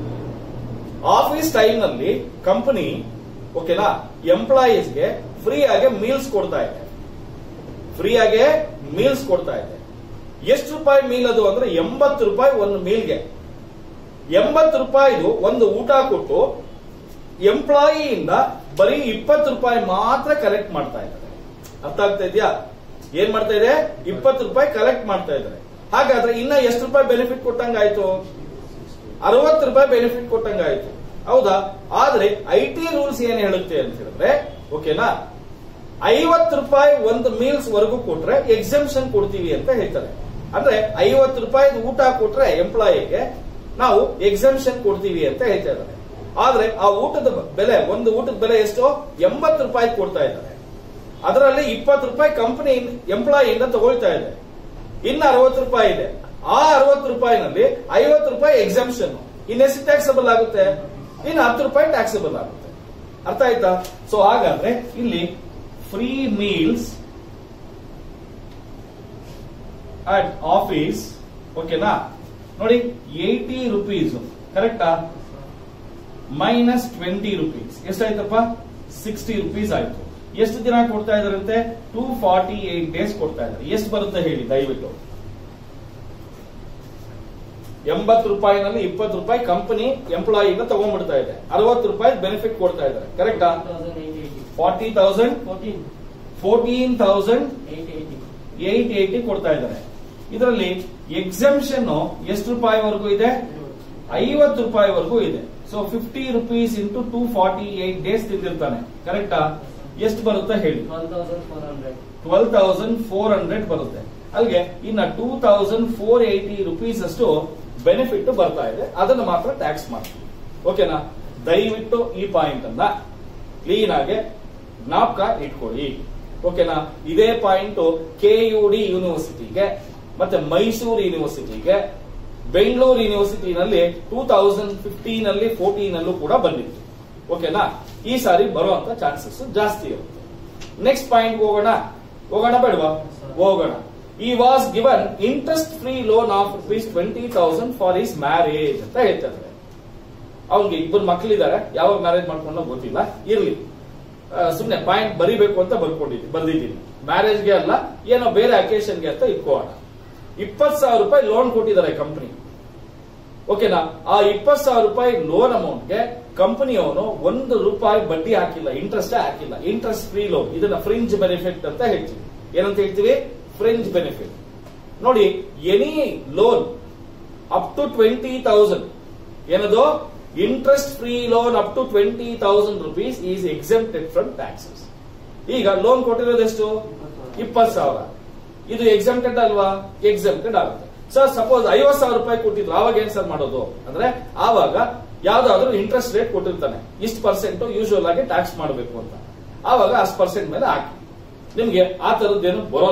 office time ನಲ್ಲಿ company ಓಕೆನಾ ಎಂಪ್ಲಾಯೀಸ್ಗೆ free ಆಗಿ meals ಕೊಡ್ತಾ ಇದೆ free ಆಗಿ meals ಕೊಡ್ತಾ ಇದೆ ಎಷ್ಟು ರೂಪಾಯಿ ಮೀಲ್ ಅದು ಅಂದ್ರೆ ಎಂಬತ್ತು ರೂಪಾಯಿ ಒಂದು ಮೀಲ್ಗೆ ಎಂಬತ್ತು ರೂಪಾಯಿದು ಒಂದು ಊಟ ಕೊಟ್ಟು ಎಂಪ್ಲಾಯಿಯಿಂದ ಬರೀ ಇಪ್ಪತ್ತು ರೂಪಾಯಿ ಮಾತ್ರ ಕಲೆಕ್ಟ್ ಮಾಡ್ತಾ ಇದ್ದಾರೆ ಅರ್ಥ ಆಗ್ತಾ ಇದೆಯಾ ಏನ್ ಮಾಡ್ತಾ ಇದೆ ಇಪ್ಪತ್ತು ರೂಪಾಯಿ ಕಲೆಕ್ಟ್ ಮಾಡ್ತಾ ಇದ್ದಾರೆ ಹಾಗಾದ್ರೆ ಇನ್ನ ಎಷ್ಟು ರೂಪಾಯಿ ಬೆನಿಫಿಟ್ ಕೊಟ್ಟಂಗಾಯ್ತು ಅರವತ್ತು ರೂಪಾಯಿ ಬೆನಿಫಿಟ್ ಕೊಟ್ಟಂಗಾಯ್ತು ಹೌದಾ ಆದ್ರೆ ಐ ಟಿ ರೂಲ್ಸ್ ಏನ್ ಹೇಳುತ್ತೆ ಅಂತ ಹೇಳಿದ್ರೆ ಓಕೆನಾ ಐವತ್ತು ರೂಪಾಯಿ ಒಂದು ಮೀಲ್ಸ್ ವರೆಗೂ ಕೊಟ್ರೆ ಎಕ್ಸಂಪ್ಷನ್ ಕೊಡ್ತೀವಿ ಅಂತ ಹೇಳ್ತಾರೆ ಅಂದ್ರೆ ಐವತ್ತು ರೂಪಾಯಿ ಊಟ ಕೊಟ್ರೆ ಎಂಪ್ಲಾಯಿಗೆ ನಾವು ಎಕ್ಸಂಪ್ಷನ್ ಕೊಡ್ತೀವಿ ಅಂತ ಹೇಳ್ತಾ ಇದ್ದಾರೆ ಆದ್ರೆ ಆ ಊಟದ ಬೆಲೆ ಒಂದು ಊಟದ ಬೆಲೆ ಎಷ್ಟು ಎಂಬತ್ತು ರೂಪಾಯಿ ಕೊಡ್ತಾ ಇದ್ದಾರೆ ಅದರಲ್ಲಿ ಇಪ್ಪತ್ತು ರೂಪಾಯಿ ಕಂಪನಿ ಎಂಪ್ಲಾಯಿಯಿಂದ ತಗೊಳ್ತಾ ಇದೆ ಇನ್ನು ಅರವತ್ತು ರೂಪಾಯಿ ಇದೆ ಆ ಅರವತ್ತು ರೂಪಾಯಿನಲ್ಲಿ ಐವತ್ತು ರೂಪಾಯಿ ಎಕ್ಸಾಮ್ಷನ್ ಇನ್ನೆಷ್ಟು ಟ್ಯಾಕ್ಸಬಲ್ ಆಗುತ್ತೆ ಇನ್ನು ಹತ್ತು ರೂಪಾಯಿ ಟ್ಯಾಕ್ಸಬಲ್ ಆಗುತ್ತೆ ಅರ್ಥ ಆಯ್ತಾ ಸೊ ಹಾಗಾದ್ರೆ ಇಲ್ಲಿ ಫ್ರೀ ಮೀಲ್ಸ್ ಅಟ್ ಆಫೀಸ್ ಓಕೆನಾ ನೋಡಿ ಏಯ್ಟಿ ರುಪೀಸ್ ಕರೆಕ್ಟಾ ಮೈನಸ್ ಟ್ವೆಂಟಿ ರುಪೀಸ್ ಎಷ್ಟಾಯ್ತಪ್ಪ ಸಿಕ್ಸ್ಟಿ ರುಪೀಸ್ ಆಯ್ತು ಎಷ್ಟು ದಿನ ಕೊಡ್ತಾ ಇದಾರಂತೆ ಟೂ ಫಾರ್ಟಿ ಏಟ್ ಡೇಸ್ ಕೊಡ್ತಾ ಇದ್ದಾರೆ ಎಷ್ಟು ಬರುತ್ತೆ ಹೇಳಿ ದಯವಿಟ್ಟು ಎಂಬತ್ತು ರೂಪಾಯಿನಲ್ಲಿ ಇಪ್ಪತ್ತು ರೂಪಾಯಿ ಕಂಪನಿ ಎಂಪ್ಲಾಯಿಯಿಂದ ತಗೊಂಡ್ಬಿಡ್ತಾ ಇದೆ ಅರವತ್ತು ರೂಪಾಯಿ ಬೆನಿಫಿಟ್ ಕೊಡ್ತಾ ಇದ್ದಾರೆ ಕರೆಕ್ಟಾ forty thousand fourteen thousand eight eighty ಕೊಡ್ತಾ ಇದ್ದಾರೆ ಇದರಲ್ಲಿ ಎಕ್ಸಂಪ್ಷನ್ ಎಷ್ಟು ರೂಪಾಯಿವರೆಗೂ ಇದೆ ಐವತ್ತು ರೂಪಾಯಿವರೆಗೂ ಇದೆ so fifty rupees into two forty eight days ತಿಂದಿರ್ತಾನೆ ಕರೆಕ್ಟಾ ಎಷ್ಟು ಬರುತ್ತೆ ಹೇಳಿ ಟ್ವೆಲ್ ತೌಸಂಡ್ ಫೋರ್ ಹಂಡ್ರೆಡ್ ಬರುತ್ತೆ ಅಲ್ಲಿಗೆ ಇನ್ನ two thousand four eighty rupees ಅಷ್ಟು ಬೆನಿಫಿಟ್ ಬರ್ತಾ ಇದೆ ಅದನ್ನು ಮಾತ್ರ ಟ್ಯಾಕ್ಸ್ ಮಾಡ್ತೀವಿ ಓಕೆನಾ ದಯವಿಟ್ಟು ಈ ಪಾಯಿಂಟ್ ಅನ್ನ ಕ್ಲೀನ್ ಆಗಿ ಜ್ಞಾಪಕ ಇಟ್ಕೊಳ್ಳಿ ಓಕೆನಾ ಇದೇ ಪಾಯಿಂಟ್ ಕೆ ಯು ಡಿ ಯೂನಿವರ್ಸಿಟಿಗೆ ಮತ್ತೆ ಮೈಸೂರು ಯೂನಿವರ್ಸಿಟಿಗೆ ಬೆಂಗಳೂರು ಯೂನಿವರ್ಸಿಟಿನಲ್ಲಿ ಟೂ ತೌಸಂಡ್ ಫಿಫ್ಟೀನ್ ಅಲ್ಲಿ ಫೋರ್ಟೀನ್ ಅಲ್ಲೂ ಕೂಡ ಬಂದಿತ್ತು ಓಕೆನಾ ಈ ಸಾರಿ ಬರುವಂತ ಚಾನ್ಸಸ್ ಜಾಸ್ತಿ ಇರುತ್ತೆ ನೆಕ್ಸ್ಟ್ ಪಾಯಿಂಟ್ ಹೋಗೋಣ ಹೋಗೋಣ ಬೇಡವಾ ಹೋಗೋಣ ಈ was given interest free loan of rupees twenty thousand for is marriage ಅಂತ ಹೇಳ್ತಾರೆ ಅವ್ನಿಗೆ ಇಬ್ಬರು ಮಕ್ಕಳಿದ್ದಾರೆ ಯಾವಾಗ ಮ್ಯಾರೇಜ್ ಮಾಡ್ಕೊಂಡೋ ಗೊತ್ತಿಲ್ಲ ಇರ್ಲಿ ಸುಮ್ನೆ ಪಾಯಿಂಟ್ ಬರಿಬೇಕು ಅಂತ ಬರ್ಕೊಂಡಿದ್ದೀನಿ ಬರ್ದಿದ್ದೀನಿ ಮ್ಯಾರೇಜ್ಗೆ ಅಲ್ಲ ಏನೋ ಬೇರೆ ಅಕೇಶನ್ಗೆ ಅಂತ ಇಟ್ಕೋಣ ಇಪ್ಪತ್ ಸಾವಿರ ರೂಪಾಯಿ ಲೋನ್ ಕೊಟ್ಟಿದ್ದಾರೆ ಕಂಪನಿ ಓಕೆನಾ ಆ ಇಪ್ಪತ್ ಸಾವಿರ ರೂಪಾಯಿ ಲೋನ್ ಅಮೌಂಟ್ಗೆ ಕಂಪನಿಯವನು ಒಂದು ರೂಪಾಯಿ ಬಡ್ಡಿ ಹಾಕಿಲ್ಲ ಇಂಟ್ರೆಸ್ಟ್ ಹಾಕಿಲ್ಲ ಇಂಟ್ರೆಸ್ಟ್ ಫ್ರೀ ಲೋನ್ ಇದನ್ನ ಫ್ರಿಂಜ್ ಬೆನಿಫಿಟ್ ಅಂತ ಹೇಳ್ತೀವಿ ಏನಂತ ಹೇಳ್ತೀವಿ ಫ್ರಿಂಜ್ ಬೆನಿಫಿಟ್ ನೋಡಿ any loan up to twenty thousand ಏನದು interest free loan up to twenty thousand rupees is exempted from taxes ಈಗ ಲೋನ್ ಕೊಟ್ಟಿರೋದು ಎಷ್ಟು ಇಪ್ಪತ್ತು ಸಾವಿರ ಇದು ಎಕ್ಸೆಂಪ್ಟೆಡ್ ಅಲ್ವಾ ಎಕ್ಸೆಂಪ್ಟೆಡ್ ಆಗುತ್ತೆ ಸರ್ ಸಪೋಸ್ ಐವತ್ ಸಾವಿರ ರೂಪಾಯಿ ಕೊಟ್ಟಿದ್ರು ಆವಾಗ ಏನ್ ಸರ್ ಮಾಡೋದು ಅಂದ್ರೆ ಆವಾಗ ಯಾವ್ದಾದ್ರು ಇಂಟ್ರೆಸ್ಟ್ ರೇಟ್ ಕೊಟ್ಟಿರ್ತಾನೆ ಇಷ್ಟು ಪರ್ಸೆಂಟ್ ಯೂಶುವಲ್ ಆಗಿ ಟ್ಯಾಕ್ಸ್ ಮಾಡಬೇಕು ಅಂತ ಆವಾಗ ಅಷ್ಟು ಪರ್ಸೆಂಟ್ ಮೇಲೆ ಹಾಕಿ ನಿಮ್ಗೆ ಆ ತರದ್ದೇನು ಬರೋಲ್ಲ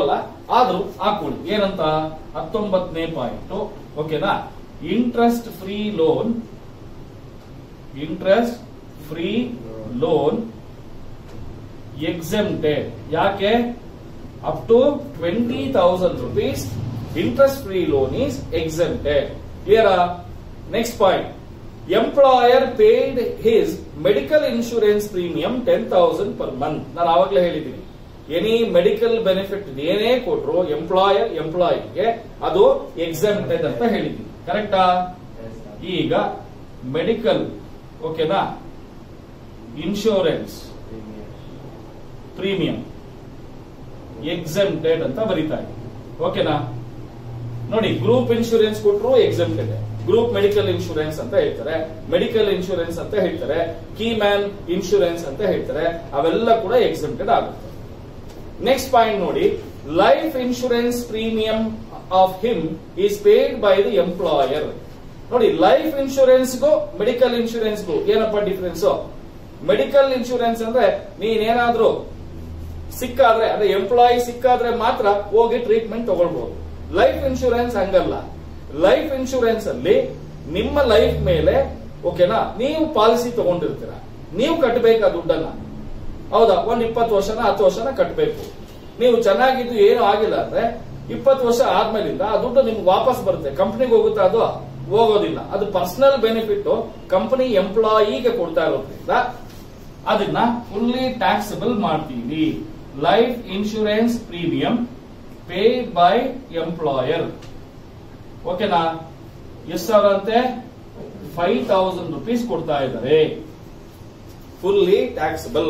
ಆದ್ರೂ ಹಾಕೊಳ್ಳಿ ಏನಂತ ಹತ್ತೊಂಬತ್ತನೇ ಪಾಯಿಂಟ್ ಓಕೆನಾ interest free loan interest free loan exempted ಯಾಕೆ up to twenty thousand rupees interest free loan is exempted clear next point employer paid his medical insurance premium ten thousand per month ನಾನು ಆವಾಗಲೇ ಹೇಳಿದ್ದೀನಿ any medical benefit ಏನೇ ಕೊಟ್ರು employer ಎಂಪ್ಲಾಯಿಗೆ ಅದು exempted ಅಂತ ಹೇಳಿದ್ದೀನಿ ಕರೆಕ್ಟಾ ಈಗ ಮೆಡಿಕಲ್ ಓಕೆನಾ ಇನ್ಶೂರೆನ್ಸ್ ಪ್ರೀಮಿಯಂ ಎಕ್ಸೆಂಪ್ಟೆಡ್ ಅಂತ ಬರೀತಾ ಇದೆ ಓಕೆನಾ ನೋಡಿ ಗ್ರೂಪ್ ಇನ್ಶೂರೆನ್ಸ್ ಕೊಟ್ಟರು ಎಕ್ಸೆಂಪ್ಟೆಡ್ ಗ್ರೂಪ್ ಮೆಡಿಕಲ್ ಇನ್ಶೂರೆನ್ಸ್ ಅಂತ ಹೇಳ್ತಾರೆ ಮೆಡಿಕಲ್ ಇನ್ಶೂರೆನ್ಸ್ ಅಂತ ಹೇಳ್ತಾರೆ ಕೀ ಮ್ಯಾನ್ ಇನ್ಶೂರೆನ್ಸ್ ಅಂತ ಹೇಳ್ತಾರೆ ಅವೆಲ್ಲ ಕೂಡ ಎಕ್ಸೆಂಪ್ಟೆಡ್ ಆಗುತ್ತೆ ನೆಕ್ಸ್ಟ್ ಪಾಯಿಂಟ್ ನೋಡಿ life insurance premium of him is paid by the employer ನೋಡಿ ಲೈಫ್ ಇನ್ಶೂರೆನ್ಸ್ಗೂ ಮೆಡಿಕಲ್ ಇನ್ಶೂರೆನ್ಸ್ಗೂ ಏನಪ್ಪ ಡಿಫರೆನ್ಸ್ ಮೆಡಿಕಲ್ ಇನ್ಶೂರೆನ್ಸ್ ಅಂದ್ರೆ ನೀನೇನಾದ್ರೂ ಸಿಕ್ಕಾದ್ರೆ ಅಂದ್ರೆ ಎಂಪ್ಲಾಯಿ ಸಿಕ್ಕಾದ್ರೆ ಮಾತ್ರ ಹೋಗಿ ಟ್ರೀಟ್ಮೆಂಟ್ ತಗೊಳ್ಬಹುದು ಲೈಫ್ ಇನ್ಶೂರೆನ್ಸ್ ಹಂಗಲ್ಲ ಲೈಫ್ ಇನ್ಶೂರೆನ್ಸ್ ಅಲ್ಲಿ ನಿಮ್ಮ ಲೈಫ್ ಮೇಲೆ ಓಕೆನಾ ನೀವು ಪಾಲಿಸಿ ತಗೊಂಡಿರ್ತೀರ ನೀವು ಕಟ್ಟಬೇಕಾ ದುಡ್ಡನ್ನ ಹೌದಾ ಒಂದ್ ಇಪ್ಪತ್ತು ವರ್ಷನ ಹತ್ತು ವರ್ಷನ ಕಟ್ಟಬೇಕು ನೀವು ಚೆನ್ನಾಗಿದ್ದು ಏನು ಆಗಿಲ್ಲ ಅಂದ್ರೆ ಇಪ್ಪತ್ತು ವರ್ಷ ಆದ್ಮೇಲಿಂದ ಆ ದುಡ್ಡು ನಿಮ್ಗೆ ವಾಪಸ್ ಬರುತ್ತೆ ಕಂಪನಿಗೆ ಹೋಗುತ್ತಾ ಅದು ಹೋಗೋದಿಲ್ಲ ಅದು ಪರ್ಸನಲ್ ಬೆನಿಫಿಟ್ ಕಂಪನಿ ಎಂಪ್ಲಾಯಿಗೆ ಕೊಡ್ತಾ ಇರೋದ್ರಿಂದ ಅದನ್ನ ಫುಲ್ಲಿ ಟ್ಯಾಕ್ಸಬಲ್ ಮಾಡ್ತೀವಿ life insurance premium paid by employer ಓಕೆನಾ ಎಷ್ಟು ಸಾವಿರ ಅಂತೆ ಫೈವ್ ತೌಸಂಡ್ ರುಪೀಸ್ ಕೊಡ್ತಾ ಇದ್ದಾರೆ fully taxable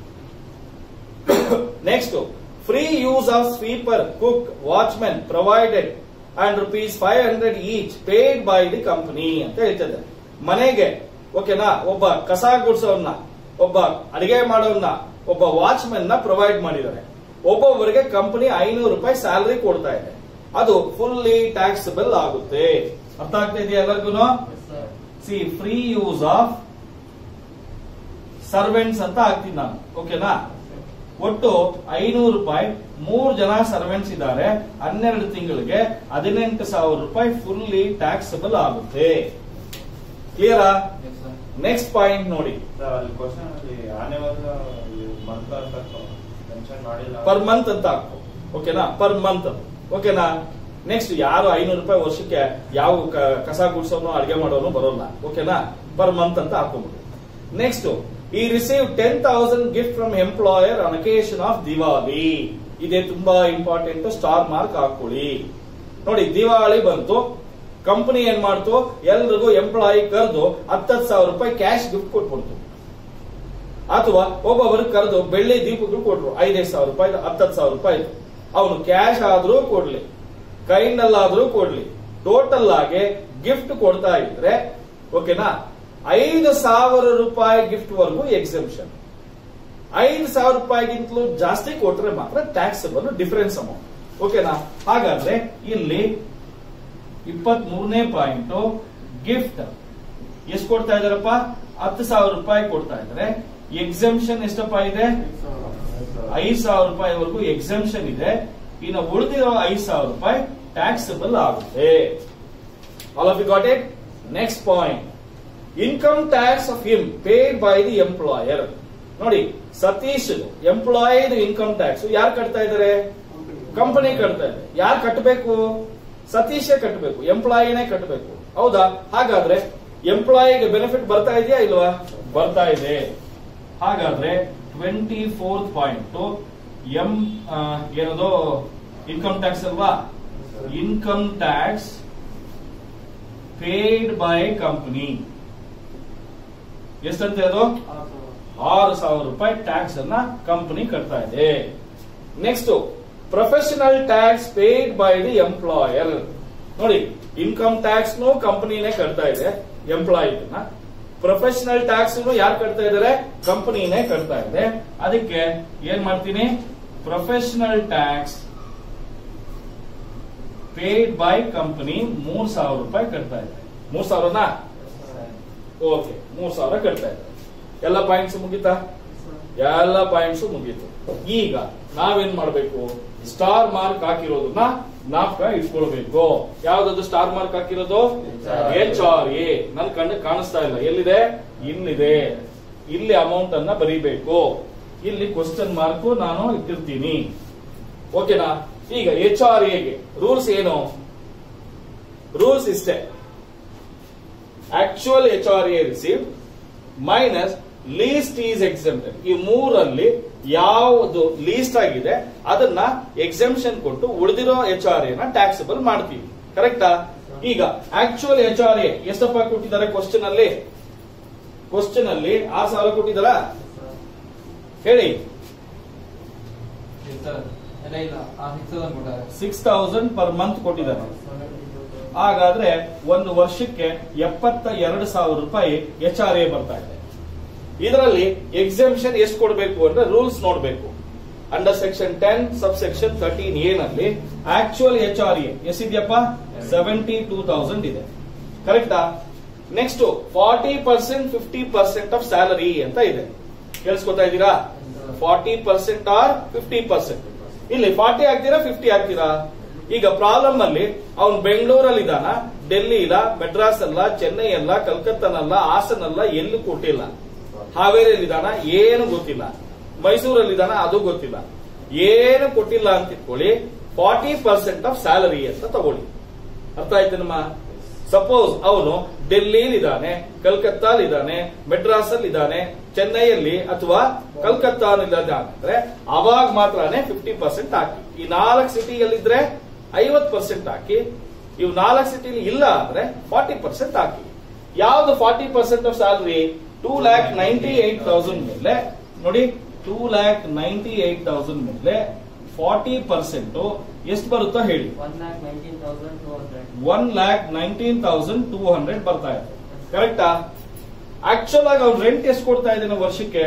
next free use of sweeper cook watchmen provided and rupees five hundred each paid by the company ಅಂತ ಹೇಳ್ತದೆ ಮನೆಗೆ ಓಕೆನಾ ಒಬ್ಬ ಕಸ ಗುಡ್ಸೋನ್ನ ಒಬ್ಬ ಅಡಿಗೆ ಮಾಡೋನ್ನ ಒಬ್ಬ ವಾಚ್ಮೆನ್ ನ ಪ್ರೊವೈಡ್ ಮಾಡಿದ್ದಾರೆ ಒಬ್ಬೊಬ್ಬರಿಗೆ ಕಂಪನಿ ಐನೂರು ರೂಪಾಯಿ ಸ್ಯಾಲರಿ ಕೊಡ್ತಾ ಇದೆ ಅದು ಫುಲ್ಲಿ ಟ್ಯಾಕ್ಸಬಲ್ ಆಗುತ್ತೆ ಅರ್ಥ ಆಗ್ತಾ ಇದೆಯಾ ಎಲ್ಲರಿಗೂ C free use of servants ಅಂತ ಹಾಕ್ತೀನಿ ನಾನು ಓಕೆನಾ ಒಟ್ಟು ಐನೂರು ರೂಪಾಯಿ ಮೂರು ಜನ ಸರ್ವೆಂಟ್ಸ್ ಇದ್ದಾರೆ ಹನ್ನೆರಡು ತಿಂಗಳಿಗೆ ಹದಿನೆಂಟು ಸಾವಿರ ರೂಪಾಯಿ ಫುಲ್ಲಿ ಟ್ಯಾಕ್ಸಬಲ್ ಆಗುತ್ತೆ ಕ್ಲಿಯರಾ ನೆಕ್ಸ್ಟ್ ಪಾಯಿಂಟ್ ನೋಡಿ ಸರ್ ಅಲ್ಲಿ ಕ್ವಶನ್ ಅಲ್ಲಿ ಆನೆ ವಾರ ಮಂತ್ ಅಂತ ಮೆನ್ಷನ್ ಮಾಡಿಲ್ಲ ಪರ್ ಮಂತ್ ಅಂತ ಹಾಕು ಓಕೆನಾ ಪರ್ ಮಂತ್ ಓಕೆನಾ ನೆಕ್ಸ್ಟ್ ಯಾರು ಐನೂರು ರೂಪಾಯಿ ವರ್ಷಕ್ಕೆ ಯಾವ ಕ- ಕಸ ಗುಡ್ಸೋನು ಅಡಿಗೆ ಮಾಡೋನು ಬರೋಲ್ಲ ಓಕೆನಾ ಪರ್ ಮಂತ್ ಅಂತ ಹಾಕೊಂಡ್ಬಿಡಿ ನೆಕ್ಸ್ಟ್ ಈ receive ten thousand gift from employer on occasion of Diwali ಇದೇ ತುಂಬಾ ಇಂಪಾರ್ಟೆಂಟ್ ಸ್ಟಾರ್ ಮಾರ್ಕ್ ಹಾಕೊಳ್ಳಿ ನೋಡಿ ದಿವಾಳಿ ಬಂತು ಕಂಪನಿ ಏನ್ ಮಾಡ್ತು ಎಲ್ರಿಗೂ ಎಂಪ್ಲಾಯಿ ಕರೆದು ಹತ್ತತ್ತು ಸಾವಿರ ರೂಪಾಯಿ ಕ್ಯಾಶ್ ಗಿಫ್ಟ್ ಕೊಟ್ಬಿಡ್ತು ಅಥವಾ ಒಬ್ಬೊಬ್ಬರು ಕರೆದು ಬೆಳ್ಳಿ ದೀಪಗಳು ಕೊಟ್ರು ಐದೈದು ಸಾವಿರ ರೂಪಾಯಿ ಹತ್ತತ್ತು ಸಾವಿರ ರೂಪಾಯಿ ಅವನು ಕ್ಯಾಶ್ ಆದ್ರೂ ಕೊಡ್ಲಿ ಕೈನಲ್ಲಾದ್ರೂ ಕೊಡ್ಲಿ ಟೋಟಲ್ ಆಗಿ ಗಿಫ್ಟ್ ಕೊಡ್ತಾ ಇದ್ರೆ ಓಕೆನಾ ಐದು ಸಾವಿರ ರೂಪಾಯಿ ಗಿಫ್ಟ್ ವರೆಗೂ ಎಕ್ಸೆಂಪ್ಷನ್ ಐದು ಸಾವಿರ ರೂಪಾಯಿಗಿಂತಲೂ ಜಾಸ್ತಿ ಕೊಟ್ರೆ ಮಾತ್ರ ಟ್ಯಾಕ್ಸಬಲ್ ಡಿಫರೆನ್ಸ್ ಅಮೌಂಟ್ ಓಕೆನಾ ಹಾಗಾದ್ರೆ ಇಲ್ಲಿ ಇಪ್ಪತ್ತ್ ಮೂರನೇ ಪಾಯಿಂಟ್ ಗಿಫ್ಟ್ ಎಷ್ಟು ಕೊಡ್ತಾ ಇದಾರಪ್ಪ ಹತ್ತು ಸಾವಿರ ರೂಪಾಯಿ ಕೊಡ್ತಾ ಇದ್ದಾರೆ ಎಕ್ಸೆಂಪ್ಷನ್ ಎಷ್ಟಪ್ಪ ಇದೆ ಐದು ಸಾವಿರ ರೂಪಾಯಿವರೆಗೂ ಎಕ್ಸೆಂಪ್ಷನ್ ಇದೆ ಇನ್ನು ಉಳಿದಿರೋ ಐದು ಸಾವಿರ ರೂಪಾಯಿ ಟ್ಯಾಕ್ಸಬಲ್ ಆಗುತ್ತೆ all of you got it next point income tax of him paid by the employer ನೋಡಿ ಸತೀಶ್ ಎಂಪ್ಲಾಯಿಡ್ ಇನ್ಕಮ್ ಟ್ಯಾಕ್ಸ್ ಯಾರು ಕಟ್ತಾ ಇದ್ದಾರೆ ಕಂಪನಿ ಕಟ್ತಾ ಇದೆ ಯಾರು ಕಟ್ಟಬೇಕು ಸತೀಶೇ ಕಟ್ಟಬೇಕು ಎಂಪ್ಲಾಯಿನೇ ಕಟ್ಟಬೇಕು ಹೌದಾ ಹಾಗಾದ್ರೆ ಎಂಪ್ಲಾಯಿಗೆ ಬೆನಿಫಿಟ್ ಬರ್ತಾ ಇದೆಯಾ ಇಲ್ವಾ ಬರ್ತಾ ಇದೆ ಹಾಗಾದ್ರೆ ಟ್ವೆಂಟಿ ಫೋರ್ತ್ ಪಾಯಿಂಟ್ ಎಂ ಏನದು ಇನ್ಕಮ್ ಟ್ಯಾಕ್ಸ್ ಅಲ್ವಾ income tax paid by company ಎಷ್ಟಂತೆ ಅದು ಆರು ಸಾವಿರ ರೂಪಾಯಿ ಟ್ಯಾಕ್ಸ್ ಅನ್ನ ಕಂಪನಿ ಕಟ್ತಾ ಇದೆ next professional tax paid by the employer ನೋಡಿ ಇನ್ಕಮ್ ಟ್ಯಾಕ್ಸ್ ಕಂಪನಿನೇ ಕಟ್ತಾ ಇದೆ ಎಂಪ್ಲಾಯಿನ ಪ್ರೊಫೆಷನಲ್ ಟ್ಯಾಕ್ಸ್ ಯಾರು ಕಟ್ತಾ ಇದ್ದಾರೆ ಕಂಪನಿನೇ ಕಟ್ತಾ ಇದೆ ಅದಕ್ಕೆ ಏನ್ ಮಾಡ್ತೀನಿ professional tax paid by company ಮೂರ್ ಸಾವಿರ ರೂಪಾಯಿ ಕಟ್ತಾ ಇದೆ ಮೂರ್ ಸಾವಿರನಾ ಓಕೆ ಮೂರ್ ಸಾವಿರ ಕಟ್ತಾ ಇದೆ ಎಲ್ಲ ಪಾಯಿಂಟ್ಸ್ ಮುಗಿತಾ ಎಲ್ಲ ಪಾಯಿಂಟ್ಸ್ ಮುಗೀತು ಈಗ ನಾವೇನ್ ಮಾಡ್ಬೇಕು ಸ್ಟಾರ್ ಮಾರ್ಕ್ ಹಾಕಿರೋದನ್ನ ಜ್ಞಾಪಕ ಇಟ್ಕೊಳ್ಬೇಕು ಯಾವ್ದದು ಸ್ಟಾರ್ ಮಾರ್ಕ್ ಹಾಕಿರೋದು ಎಚ್ ಆರ್ ಎ ನನ್ ಕಣ್ಣು ಕಾಣಿಸ್ತಾ ಇಲ್ಲ ಎಲ್ಲಿದೆ ಇಲ್ಲಿದೆ ಇಲ್ಲಿ ಅಮೌಂಟ್ ಅನ್ನ ಬರೀಬೇಕು ಇಲ್ಲಿ ಕ್ವಶನ್ ಮಾರ್ಕ್ ನಾನು ಇಟ್ಟಿರ್ತೀನಿ ಓಕೆನಾ ಈಗ ಎಚ್ ಆರ್ ಎಗೆ ರೂಲ್ಸ್ ಏನು ರೂಲ್ಸ್ ಇಷ್ಟೇ actual H R A receive minus least is exempted ಈ ಮೂರಲ್ಲಿ ಯಾವುದು ಲೀಸ್ಟ್ ಆಗಿದೆ ಅದನ್ನ ಎಕ್ಸೆಂಪ್ಷನ್ ಕೊಟ್ಟು ಉಳಿದಿರೋ ಎಚ್ ಆರ್ ಎನ ಟ್ಯಾಕ್ಸಬಲ್ ಮಾಡ್ತೀವಿ ಕರೆಕ್ಟಾ ಈಗ ಆಕ್ಚುಯಲ್ ಎಚ್ ಆರ್ ಎ ಎಷ್ಟಪ್ಪ ಕೊಟ್ಟಿದ್ದಾರೆ ಕ್ವಶನ್ ಅಲ್ಲಿ ಕ್ವಶನ್ ಅಲ್ಲಿ ಆರು ಸಾವಿರ ಕೊಟ್ಟಿದ್ದಾರ ಹೇಳಿ ಇಲ್ಲ ಇಲ್ಲ ಆ ಸಿಕ್ಸ್ ಕೊಟ್ಟಾರೆ ಸಿಕ್ಸ್ ತೌಸಂಡ್ ಪರ್ ಮಂತ್ ಕೊಟ್ಟಿದ್ದಾರೆ ಹಾಗಾದ್ರೆ ಒಂದು ವರ್ಷಕ್ಕೆ ಎಪ್ಪತ್ತ ಎರಡು ಸಾವಿರ ರೂಪಾಯಿ ಎಚ್ ಆರ್ ಎ ಬರ್ತಾ ಇದೆ ಇದರಲ್ಲಿ ಎಕ್ಸೆಂಪ್ಷನ್ ಎಷ್ಟು ಕೊಡಬೇಕು ಅಂದ್ರೆ ರೂಲ್ಸ್ ನೋಡಬೇಕು under section ten sub section thirteen A ನಲ್ಲಿ ಆಕ್ಚುಯಲ್ ಎಚ್ ಆರ್ ಎ ಎಷ್ಟಿದೆಯಪ್ಪ ಸೆವೆಂಟಿ ಟೂ ತೌಸಂಡ್ ಇದೆ ಕರೆಕ್ಟಾ next forty percent fifty percent of salary ಅಂತ ಇದೆ ಕೇಳಿಸ್ಕೊತಾ ಇದ್ದೀರಾ forty percent or fifty percent ಇಲ್ಲಿ ಫಾರ್ಟಿ ಹಾಕ್ತೀರಾ ಫಿಫ್ಟಿ ಹಾಕ್ತೀರಾ ಈಗ ಪ್ರಾಬ್ಲಮ್ ಅಲ್ಲಿ ಅವ್ನು ಬೆಂಗಳೂರಲ್ಲಿ ಇದಾನ ಡೆಲ್ಲಿ ಇಲ್ಲ ಮೆಡ್ರಾಸ್ ಅಲ್ಲ ಚೆನ್ನೈ ಅಲ್ಲ ಕಲ್ಕತ್ತಾನಲ್ಲ ಹಾಸನ್ ಅಲ್ಲ ಎಲ್ಲೂ ಕೊಟ್ಟಿಲ್ಲ ಹಾವೇರಿಯಲ್ಲಿ ಇದಾನ ಏನು ಗೊತ್ತಿಲ್ಲ ಮೈಸೂರಲ್ಲಿ ಇದಾನ ಅದು ಗೊತ್ತಿಲ್ಲ ಏನು ಕೊಟ್ಟಿಲ್ಲ ಅಂತ ಇಟ್ಕೊಳ್ಳಿ ಫಾರ್ಟಿ ಪರ್ಸೆಂಟ್ ಆಫ್ ಸ್ಯಾಲರಿ ಅಂತ ತಗೊಳ್ಳಿ ಅರ್ಥ ಆಯ್ತು ನಮ್ಮ ಸಪೋಸ್ ಅವನು ಡೆಲ್ಲಿಲಿ ಇದ್ದಾನೆ ಕಲ್ಕತ್ತಾಲ್ ಇದ್ದಾನೆ ಮೆಡ್ರಾಸ್ ಅಲ್ಲಿ ಇದ್ದಾನೆ ಚೆನ್ನೈಯಲ್ಲಿ ಅಥವಾ ಕಲ್ಕತ್ತಾನಲ್ಲಿ ಅಂದ್ರೆ ಅವಾಗ ಮಾತ್ರನೇ ಫಿಫ್ಟಿ ಪರ್ಸೆಂಟ್ ಹಾಕಿ ಈ ನಾಲ್ಕು ಸಿಟಿಯಲ್ಲಿದ್ರೆ ಐವತ್ ಪರ್ಸೆಂಟ್ ಹಾಕಿ ಇವು ನಾಲ್ಕು ಸಿಟಿಲಿ ಇಲ್ಲ ಅಂದ್ರೆ ಫಾರ್ಟಿ ಪರ್ಸೆಂಟ್ ಹಾಕಿ ಯಾವ್ದು forty percent of salary two lakh ninety eight thousand ಮೇಲೆ ನೋಡಿ two lakh ninety eight thousand ಮೇಲೆ ಫಾರ್ಟಿ ಪರ್ಸೆಂಟ್ ಎಷ್ಟು ಬರುತ್ತೋ ಹೇಳಿ one lakh nineteen thousand two hundred one lakh nineteen thousand two hundred ಬರ್ತಾ ಇದೆ ಕರೆಕ್ಟಾ ಆಕ್ಚುಲ್ ಆಗಿ ಅವ್ನು ರೆಂಟ್ ಎಷ್ಟು ಕೊಡ್ತಾ ಇದ್ದಾನೆ ವರ್ಷಕ್ಕೆ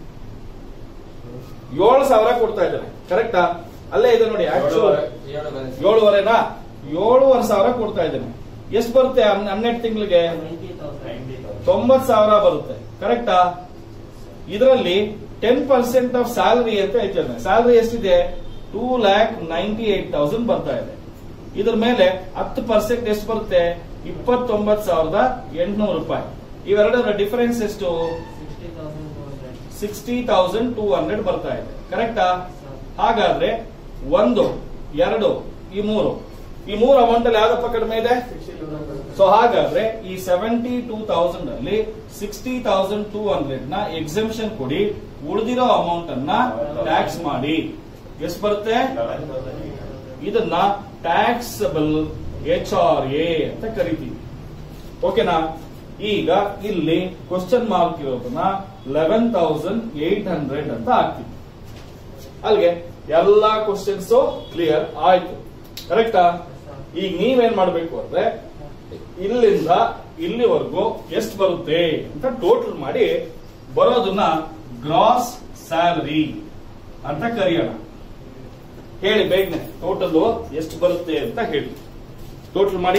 ಏಳು ಸಾವಿರ ಕೊಡ್ತಾ ಇದ್ದಾನೆ ಕರೆಕ್ಟಾ ಅಲ್ಲೇ ಇದೆ ನೋಡಿ ಆಕ್ಚುಲ್ ಏಳುವರೆನಾ ಏಳುವರೆ ಸಾವಿರ ಕೊಡ್ತಾ ಇದ್ದಾನೆ ಎಷ್ಟು ಬರುತ್ತೆ ಹನ್- ಹನ್ನೆರಡು ತಿಂಗಳಿಗೆ ನೈಂಟಿ ತೌಸಂಡ್ ನೈಂಟಿ ತೌಸಂಡ್ ತೊಂಬತ್ ಸಾವಿರ ಬರುತ್ತೆ ಕರೆಕ್ಟಾ ಇದರಲ್ಲಿ ಟೆನ್ ಪರ್ಸೆಂಟ್ ಆಫ್ ಸ್ಯಾಲರಿ ಅಂತ ಹೇಳ್ತೇನೆ ಸ್ಯಾಲರಿ ಎಷ್ಟಿದೆ two lakh ninety eight thousand ಬರ್ತಾ ಇದೆ ಇದ್ರ ಮೇಲೆ ಹತ್ತು ಪರ್ಸೆಂಟ್ ಎಷ್ಟು ಬರುತ್ತೆ ಇಪ್ಪತ್ತೊಂಬತ್ ಸಾವಿರದ ಎಂಟುನೂರು ರೂಪಾಯಿ ಇವೆರಡರ ಡಿಫರೆನ್ಸ್ ಎಷ್ಟು sixty thousand two hundred sixty thousand two hundred ಬರ್ತಾ ಇದೆ ಕರೆಕ್ಟಾ ಹಾಗಾದ್ರೆ ಒಂದು ಎರಡು ಈ ಮೂರು ಈ ಮೂರು ಅಮೌಂಟ್ ಅಲ್ಲಿ ಯಾವ್ದಪ್ಪ ಕಡಿಮೆ ಇದೆ ಸೊ ಹಾಗಾದ್ರೆ ಈ ಸೆವೆಂಟಿ ಟೂ ತೌಸಂಡ್ ಅಲ್ಲಿ ಸಿಕ್ಸ್ಟಿ ತೌಸಂಡ್ ಟೂ ಹಂಡ್ರೆಡ್ ನ ಎಕ್ಸೆಂಪ್ಷನ್ ಕೊಡಿ ಉಳಿದಿರೋ ಅಮೌಂಟ್ ಅನ್ನ ಟ್ಯಾಕ್ಸ್ ಮಾಡಿ ಎಷ್ಟು ಬರುತ್ತೆ ಲೆವೆನ್ ತೌಸಂಡ್ ಇದನ್ನ ಟ್ಯಾಕ್ಸಬಲ್ ಎಚ್ ಆರ್ ಎ ಅಂತ ಕರಿತೀವಿ ಓಕೆನಾ ಈಗ ಇಲ್ಲಿ ಕ್ವಶನ್ ಮಾರ್ಕ್ ಇರೋದನ್ನ ಲೆವೆನ್ ತೌಸಂಡ್ ಏಟ್ ಹಂಡ್ರೆಡ್ ಅಂತ ಹಾಕ್ತೀವಿ ಅಲ್ಲಿಗೆ ಎಲ್ಲಾ ಕ್ವಶನ್ಸ್ ಕ್ಲಿಯರ್ ಆಯ್ತು ಕರೆಕ್ಟಾ ಈಗ ನೀವೇನ್ ಮಾಡ್ಬೇಕು ಅಂದ್ರೆ ಇಲ್ಲಿಂದ ಇಲ್ಲಿವರೆಗೂ ಎಷ್ಟು ಬರುತ್ತೆ ಅಂತ ಟೋಟಲ್ ಮಾಡಿ ಬರೋದನ್ನ ಗ್ರಾಸ್ ಸ್ಯಾಲರಿ ಅಂತ ಕರೆಯೋಣ ಹೇಳಿ ಬೇಗನೆ ಟೋಟಲ್ ಎಷ್ಟು ಬರುತ್ತೆ ಅಂತ ಹೇಳಿ ಟೋಟಲ್ ಮಾಡಿ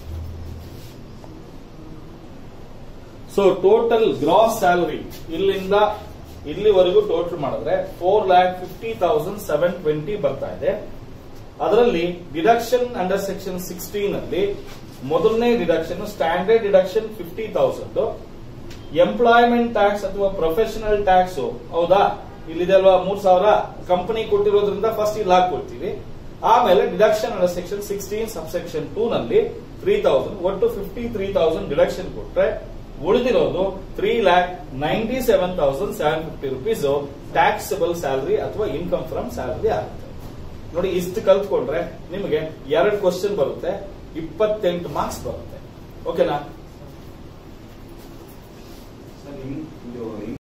ಸೊ ಟೋಟಲ್ ಗ್ರಾಸ್ ಸ್ಯಾಲರಿ ಇಲ್ಲಿಂದ ಇಲ್ಲಿವರೆಗೂ ಟೋಟಲ್ ಮಾಡಿದ್ರೆ four lakh fifty thousand seven twenty ಬರ್ತಾ ಇದೆ ಅದರಲ್ಲಿ ಡಿಡಕ್ಷನ್ ಅಂಡರ್ ಸೆಕ್ಷನ್ ಸಿಕ್ಸ್ಟೀನ್ ಅಲ್ಲಿ ಮೊದಲನೇ deduction standard deduction fifty thousand employment tax ಅಥವಾ ಪ್ರೊಫೆಷನಲ್ ಟ್ಯಾಕ್ಸ್ ಹೌದಾ ಇಲ್ಲಿದೆ ಅಲ್ವಾ ಮೂರ್ ಸಾವಿರ ಕಂಪನಿ ಕೊಟ್ಟಿರೋದ್ರಿಂದ ಫಸ್ಟ್ ಇಲ್ಲಿ ಹಾಕೊಳ್ತೀವಿ ಆಮೇಲೆ deduction under section sixteen sub section two ನಲ್ಲಿ ತ್ರೀ ತೌಸಂಡ್ ಒಟ್ಟು ಫಿಫ್ಟಿ ತ್ರೀ ತೌಸಂಡ್ ಡಿಡಕ್ಷನ್ ಕೊಟ್ರೆ ಉಳಿದಿರೋದು three lakh ninety seven thousand seven fifty rupees taxable salary ಅಥವಾ ಇನ್ಕಮ್ ಫ್ರಮ್ ಸ್ಯಾಲರಿ ಆಗುತ್ತೆ ನೋಡಿ ಇಷ್ಟು ಕಲ್ತ್ಕೊಂಡ್ರೆ ನಿಮಗೆ ಎರಡು ಕ್ವಶನ್ ಬರುತ್ತೆ ಇಪ್ಪತ್ತೆಂಟು ಮಾರ್ಕ್ಸ್ ಬರುತ್ತೆ ಓಕೆನಾ ಸರ್ ನಿಮ್ ಇದು